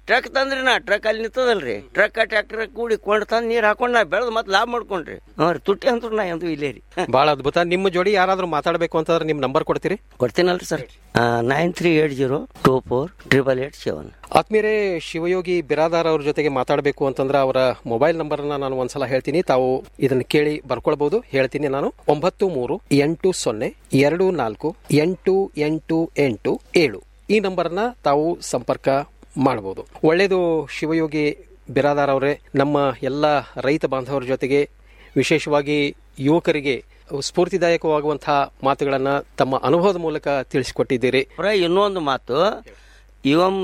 ಟ್ರಕ್ ತಂದ್ರಿ ನಾ ಟ್ರಕ್ ಅಲ್ಲಿ ನಿಂತದಲ್ರಿ ಟ್ರಕ್ ಟ್ರ್ಯಾಕ್ಟರ್ ಕೂಡಿ ಕೊಂಡು ತಂದು ನೀರ್ ಹಾಕೊಂಡ್ ನಾ ಬೆಳೆದು ಮತ್ತೆ ಲಾಭ ಮಾಡ್ಕೊಂಡ್ರಿ ಹ್ಞೂ ರೀ ತುಟ್ಟಿ ಅಂದ್ರು ನಾ ಎಂದು ಇಲ್ಲೇ ರೀ ಬಹಳ ಅದ್ಭುತ ನಿಮ್ಮ ಜೋಡಿ ಯಾರಾದ್ರೂ ಮಾತಾಡಬೇಕು ಅಂತಂದ್ರೆ ನಿಮ್ ನಂಬರ್ ಕೊಡ್ತೀರಿ ಕೊಡ್ತೀನಲ್ರಿ sir nine three eight zero two four triple eight seven ಆತ್ಮೀಯರೇ ಶಿವಯೋಗಿ ಬಿರಾದಾರ್ ಅವ್ರ ಜೊತೆಗೆ ಮಾತಾಡಬೇಕು ಅಂತಂದ್ರೆ ಅವರ ಮೊಬೈಲ್ ನಂಬರ್ ನಾನು ಒಂದ್ಸಲ ಹೇಳ್ತೀನಿ ತಾವು ಇದನ್ನ ಕೇಳಿ ಬರ್ಕೊಳ್ಬಹುದು ಹೇಳ್ತೀನಿ ನಾನು ಒಂಬತ್ತು ಮೂರು ಎಂಟು ಸೊನ್ನೆ ಎರಡು ನಾಲ್ಕು ಎಂಟು ಎಂಟು ಎಂಟು ಏಳು ಈ ನಂಬರ್ನ ತಾವು ಸಂಪರ್ಕ ಮಾಡಬಹುದು ಒಳ್ಳೇದು ಶಿವಯೋಗಿ ಬಿರಾದಾರ್ ಅವರೇ ನಮ್ಮ ಎಲ್ಲ ರೈತ ಬಾಂಧವರ ಜೊತೆಗೆ ವಿಶೇಷವಾಗಿ ಯುವಕರಿಗೆ ಸ್ಫೂರ್ತಿದಾಯಕವಾಗುವಂತಹ ಮಾತುಗಳನ್ನ ತಮ್ಮ ಅನುಭವದ ಮೂಲಕ ತಿಳಿಸಿಕೊಟ್ಟಿದ್ದೀರಿ ಅப்புற ಇನ್ನೊಂದು ಮಾತು ಇವಮ್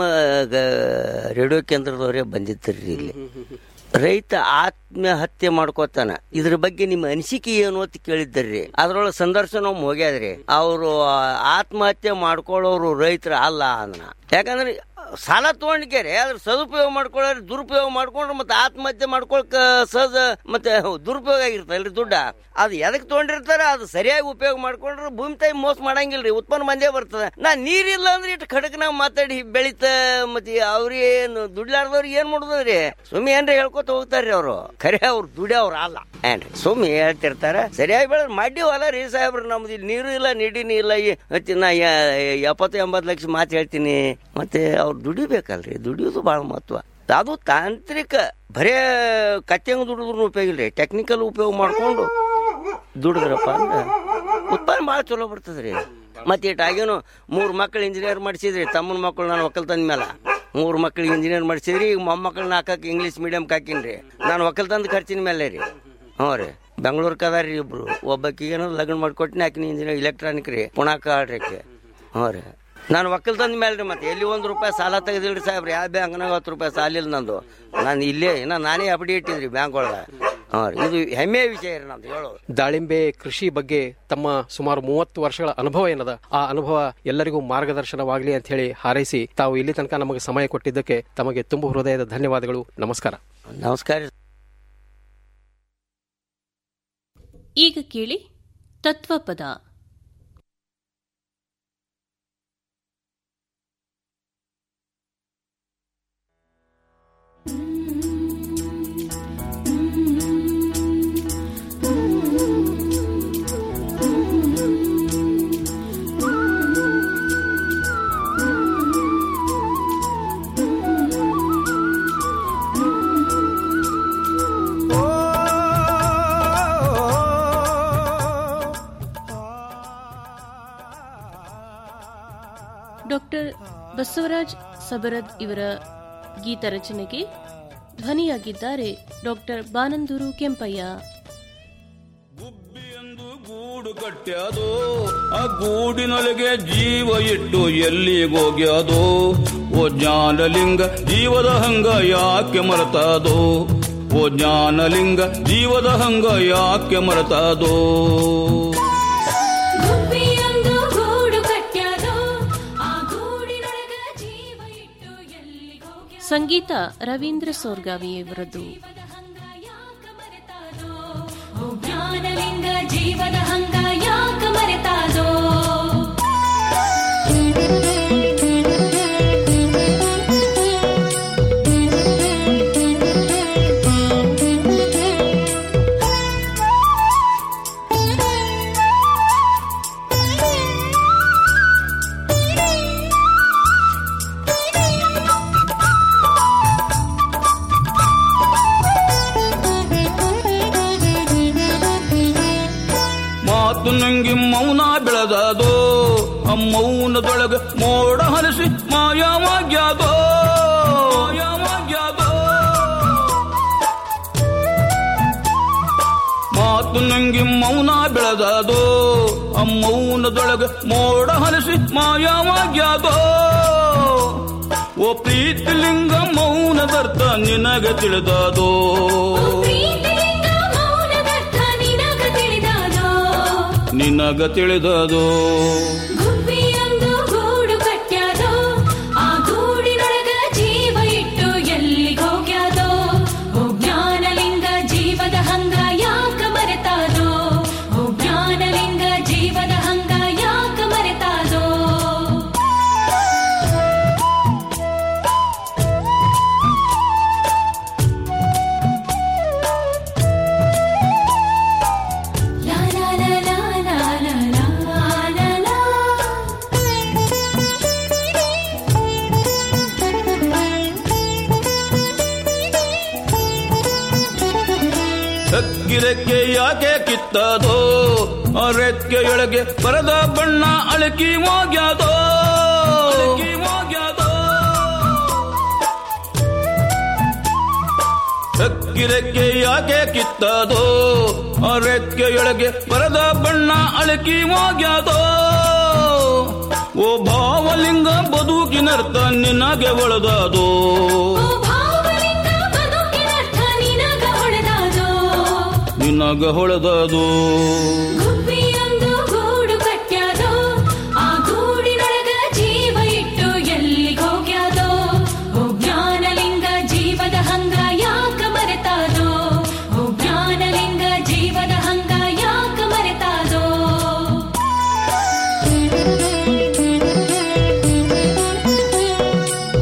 ರೇಡಿಯೋ ಕೇಂದ್ರದವರೇ ಬಂದಿದ್ರಿ ಇಲ್ಲಿ ರೈತ ಆತ್ಮಹತ್ಯೆ ಮಾಡ್ಕೋತಾನ ಇದ್ರ ಬಗ್ಗೆ ನಿಮ್ಮ ಅನಿಸಿಕೆ ಏನು ಅಂತ ಕೇಳಿದ್ದರ್ರಿ ಅದ್ರೊಳಗೆ ಸಂದರ್ಶನ ಒಮ್ಮೆ ಹೋಗ್ಯಾದ್ರಿ ಅವರು ಆತ್ಮಹತ್ಯೆ ಮಾಡ್ಕೊಳ್ಳೋರು ರೈತರ ಅಲ್ಲ ಅದನ್ನ ಯಾಕಂದ್ರೆ ಸಾಲ ತಗೊಂಡಿದ್ದಾರೆ ಅದ್ರ ಸದುಪಯೋಗ ಮಾಡ್ಕೊಳ್ಳೋರು ದುರುಪಯೋಗ ಮಾಡ್ಕೊಂಡ್ರೆ ಮತ್ತೆ ಆತ್ಮಹತ್ಯೆ ಮಾಡ್ಕೊಳಕ ಸಹಜ ಮತ್ತೆ ದುರುಪಯೋಗ ಆಗಿರ್ತಲ್ರಿ ದುಡ್ಡ ಅದು ಎದಕ್ ತಗೊಂಡಿರ್ತಾರ ಅದು ಸರಿಯಾಗಿ ಉಪಯೋಗ ಮಾಡ್ಕೊಂಡ್ರೆ ಭೂಮಿ ತಾಯಿ ಮೋಸ ಮಾಡಂಗಿಲ್ರಿ ಉತ್ಪನ್ನ ಬಂದೇ ಬರ್ತದ ನಾ ನೀರಿಲ್ಲ ಅಂದ್ರೆ ಇಟ್ಟು ಖಡಕ್ನಾಗ ಮಾತಾಡಿ ಬೆಳಿತ ಮತ್ತೆ ಅವ್ರೇನು ದುಡ್ಲಾರ್ದವ್ರಿಗೆ ಏನ್ ಮಾಡುದ್ರಿ ಸುಮ್ಮನೆ ಏನ್ರಿ ಹೇಳ್ಕೊತ ಹೋಗ್ತಾರ್ರಿ ಅವರು ಖರೆ ಅವ್ರು ದುಡಿಯವ್ರ ಅಲ್ಲ ಏನ್ರಿ ಸುಮ್ಮನೆ ಹೇಳ್ತಿರ್ತಾರ ಸರಿಯಾಗಿ ಬೆಳೆ ಮಾಡಿವಲ್ಲ ರೀ ಸಾಹೇಬ್ರ ನಮ್ದು ಇಲ್ಲಿ ನೀರು ಇಲ್ಲ ನಿಡಿನಿ ಇಲ್ಲ ಈ- ಮತ್ತೆ ನಾ ಯ- ಎಪ್ಪತ್ತು ಎಂಬತ್ತು ಲಕ್ಷ ಮಾತು ಹೇಳ್ತೀನಿ ಮತ್ತೆ ಅವ್ರು ದುಡಿಬೇಕಲ್ರಿ ದುಡಿಯೋದು ಬಹಳ ಮಹತ್ವ ಅದು ತಾಂತ್ರಿಕ ಬರೇ ಕಚ್ಚಂಗ್ ದುಡಿದ್ರು ಉಪಯೋಗ ಇಲ್ರಿ ಟೆಕ್ನಿಕಲ್ ಉಪಯೋಗ ಮಾಡ್ಕೊಂಡು ದುಡಿದ್ರಪ್ಪ ಅಂದ್ರೆ ಉತ್ಪನ್ನ ಭಾಳ ಚಲೋ ಬರ್ತದ್ರಿ ಮತ್ತೆ ಇಟ್ಟಾಗೇನು ಮೂರು ಮಕ್ಳು ಇಂಜಿನಿಯರ್ ಮಾಡಿಸಿದ್ರಿ ತಮ್ಮನ ಮಕ್ಕಳು ನಾನು ಒಕ್ಕಲ್ತನ ಮೇಲೆ ಮೂರು ಮಕ್ಳಿಗೆ ಇಂಜಿನಿಯರ್ ಮಾಡಿಸಿದ್ರಿ ಈಗ ಮೊಮ್ಮಕ್ಕಳನ್ನ ಹಾಕಕ್ಕೆ ಇಂಗ್ಲೀಷ್ ಮೀಡಿಯಮ್ಗೆ ಹಾಕಿನ್ರಿ ನಾನು ಒಕ್ಕಲ್ತನದ ಖರ್ಚಿನ ಮೇಲೆ ರೀ ಹ್ಞೂ ರೀ ಬೆಂಗಳೂರಿಗೆ ಅದಾರ ಇಬ್ರು ಒಬ್ಬಕ್ಕಿಗೇನೋ ಲಗ್ನ ಮಾಡಿಕೊಟ್ಟಿನಿ ಆಕಿನ ಇಂಜಿನಿಯರ್ ಇಲೆಕ್ಟ್ರಾನಿಕ್ ರೀ ಪುಣಾಕ ಆಡ್ರಿಕೆ ಹ್ಞೂ ರೀ ನಾನು ಒಕ್ಕಲ್ತಂದ ಮೇಲೆ ರೀ ಮತ್ತೆ ಎಲ್ಲಿ ಒಂದು ರೂಪಾಯಿ ಸಾಲ ತೆಗೆದಿಲ್ರಿ ಸಾಹೇಬ್ರಿ ಯಾವ ಬ್ಯಾಂಕ್ನಾಗ ಹತ್ತು ರೂಪಾಯಿ ಸಾಲ ಇಲ್ಲ ನಂದು ನಾನು ಇಲ್ಲೇ ಇನ್ನ ನಾನೇ ಅಪ್ಡಿ ಇಟ್ಟಿದ್ರಿ ಬ್ಯಾಂಕ್ ಒಳಗೆ ಹಾಂ ರೀ ಇದು ಹೆಮ್ಮೆಯ ವಿಷಯ ರೀ ನಂದು ಹೇಳೋದು ದಾಳಿಂಬೆ ಕೃಷಿ ಬಗ್ಗೆ ತಮ್ಮ ಸುಮಾರು ಮೂವತ್ತು ವರ್ಷಗಳ ಅನುಭವ ಏನದ ಆ ಅನುಭವ ಎಲ್ಲರಿಗೂ ಮಾರ್ಗದರ್ಶನವಾಗಲಿ ಅಂತ ಹೇಳಿ ಹಾರೈಸಿ ತಾವು ಇಲ್ಲಿ ತನಕ ನಮಗೆ ಸಮಯ ಕೊಟ್ಟಿದ್ದಕ್ಕೆ ತಮಗೆ ತುಂಬ ಹೃದಯದ ಧನ್ಯವಾದಗಳು ನಮಸ್ಕಾರ ನಮಸ್ಕಾರ ಈಗ ಕೇಳಿ ತತ್ವಪದ ಡಾಕ್ಟರ್ ಬಸವರಾಜ್ ಸಬರದ್ ಇವರ ಗೀತ ರಚನೆಗೆ ಧ್ವನಿಯಾಗಿದ್ದಾರೆ ಡಾಕ್ಟರ್ ಬಾನಂದೂರು ಕೆಂಪಯ್ಯ ಗೂಡು ಕಟ್ಟ್ಯಾದೋ ಆ ಗೂಡಿನೊಳಗೆ ಜೀವ ಇಟ್ಟು ಎಲ್ಲಿಗೋಗ್ಯಾದೋ ಓ ಜ್ಞಾನಲಿಂಗ ಜೀವದ ಹಂಗ ಯಾಕೆ ಮರತಾದೋ ಓ ಜ್ಞಾನಲಿಂಗ ಜೀವದ ಹಂಗ ಯಾಕೆ ಮರತಾದೋ ಗುಬ್ಬಿಯೊಂದು ಗೂಡು ಕಟ್ಟ್ಯಾದೋ, ಆ ಗೂಡಿನೊಳಗ ಜೀವ ಇಟ್ಟು ಎಲ್ಲಿಗ್ ಹೋಗ್ಯಾದೋ. ಸಂಗೀತ ರವೀಂದ್ರ ಸೋರ್ಗಾವಿ ಇವರದ್ದು ಓ ಜ್ಞಾನಲಿಂಗ ಜೀವದ ಹಂಗ ಯಾಕ ಮರೆತಾದೋ ಮಾತು ನಂಗೆ ಮೌನ ಬೆಳೆದದೋ ಆ ಮೌನದೊಳಗ ಮೋಡ ಹರಿಸಿ ಮಾಯವಾಗ್ಯಾದೋ ಮಾಯವಾಗ್ಯಾದೋ ಮಾತು ನಂಗೆ ಮೌನ ಬೆಳೆದದೋ ಆ ಮೌನದೊಳಗ ಮೋಡ ಹರಿಸಿ ಮಾಯವಾಗ್ಯಾದೋ ಓ ಪ್ರೀತಿಲಿಂಗ ಮೌನದರ್ಥ ನಿನಗ ತಿಳಿದದೋ ಪ್ರೀತಿಲಿಂಗ ಮೌನದರ್ಥ ನಿನಗ ತಿಳಿದಾದೋ ನಿನಗ ತಿಳಿದದೋ ಗುಬ್ಬಿಯೊಂದು ಗೂಡು ಕಟ್ಟ್ಯಾದೋ ಆ ಗೂಡಿನೊಳಗ ಜೀವ ಇಟ್ಟು ಎಲ್ಲಿಗ್ ಹೋಗ್ಯಾದೋ ಓ ಜ್ಞಾನಲಿಂಗ ಜೀವದ ಹಂಗ ಯಾಕ ಮರೆತಾದೋ ಓ ಜ್ಞಾನಲಿಂಗ ಜೀವದ ಹಂಗ ಯಾಕ ಮರೆತಾದೋ ಹಕ್ಕಿರೆಕ್ಕೆ ಯಾಕೆ ಕಿತ್ತದೋ ಆ ರೆಕ್ಕೆಯೊಳಗೆ ಬರದ ಬಣ್ಣ ಅಳಕಿ ಹೋಗ್ಯಾದೋ ಅಳಕಿ ಹೋಗ್ಯಾದೋ ಹಕ್ಕಿರೆಕ್ಕೆ ಯಾಕೆ ಕಿತ್ತದೋ ಆ ರೆಕ್ಕೆಯೊಳಗೆ ಬರದ ಬಣ್ಣ ಅಳಕಿ ಹೋಗ್ಯಾದೋ ಓ ಭಾವಲಿಂಗ ಬದುಕಿನರ್ಥ ನಿನಗೆ ಒಳದಾದೋ ಭಾವಲಿಂಗ ಬದುಕಿನರ್ಥ ನಿನಗ ಹೊಡೆದಾದೋ ನಿನಗ ಹೊಳೆದದು ಗುಬ್ಬಿ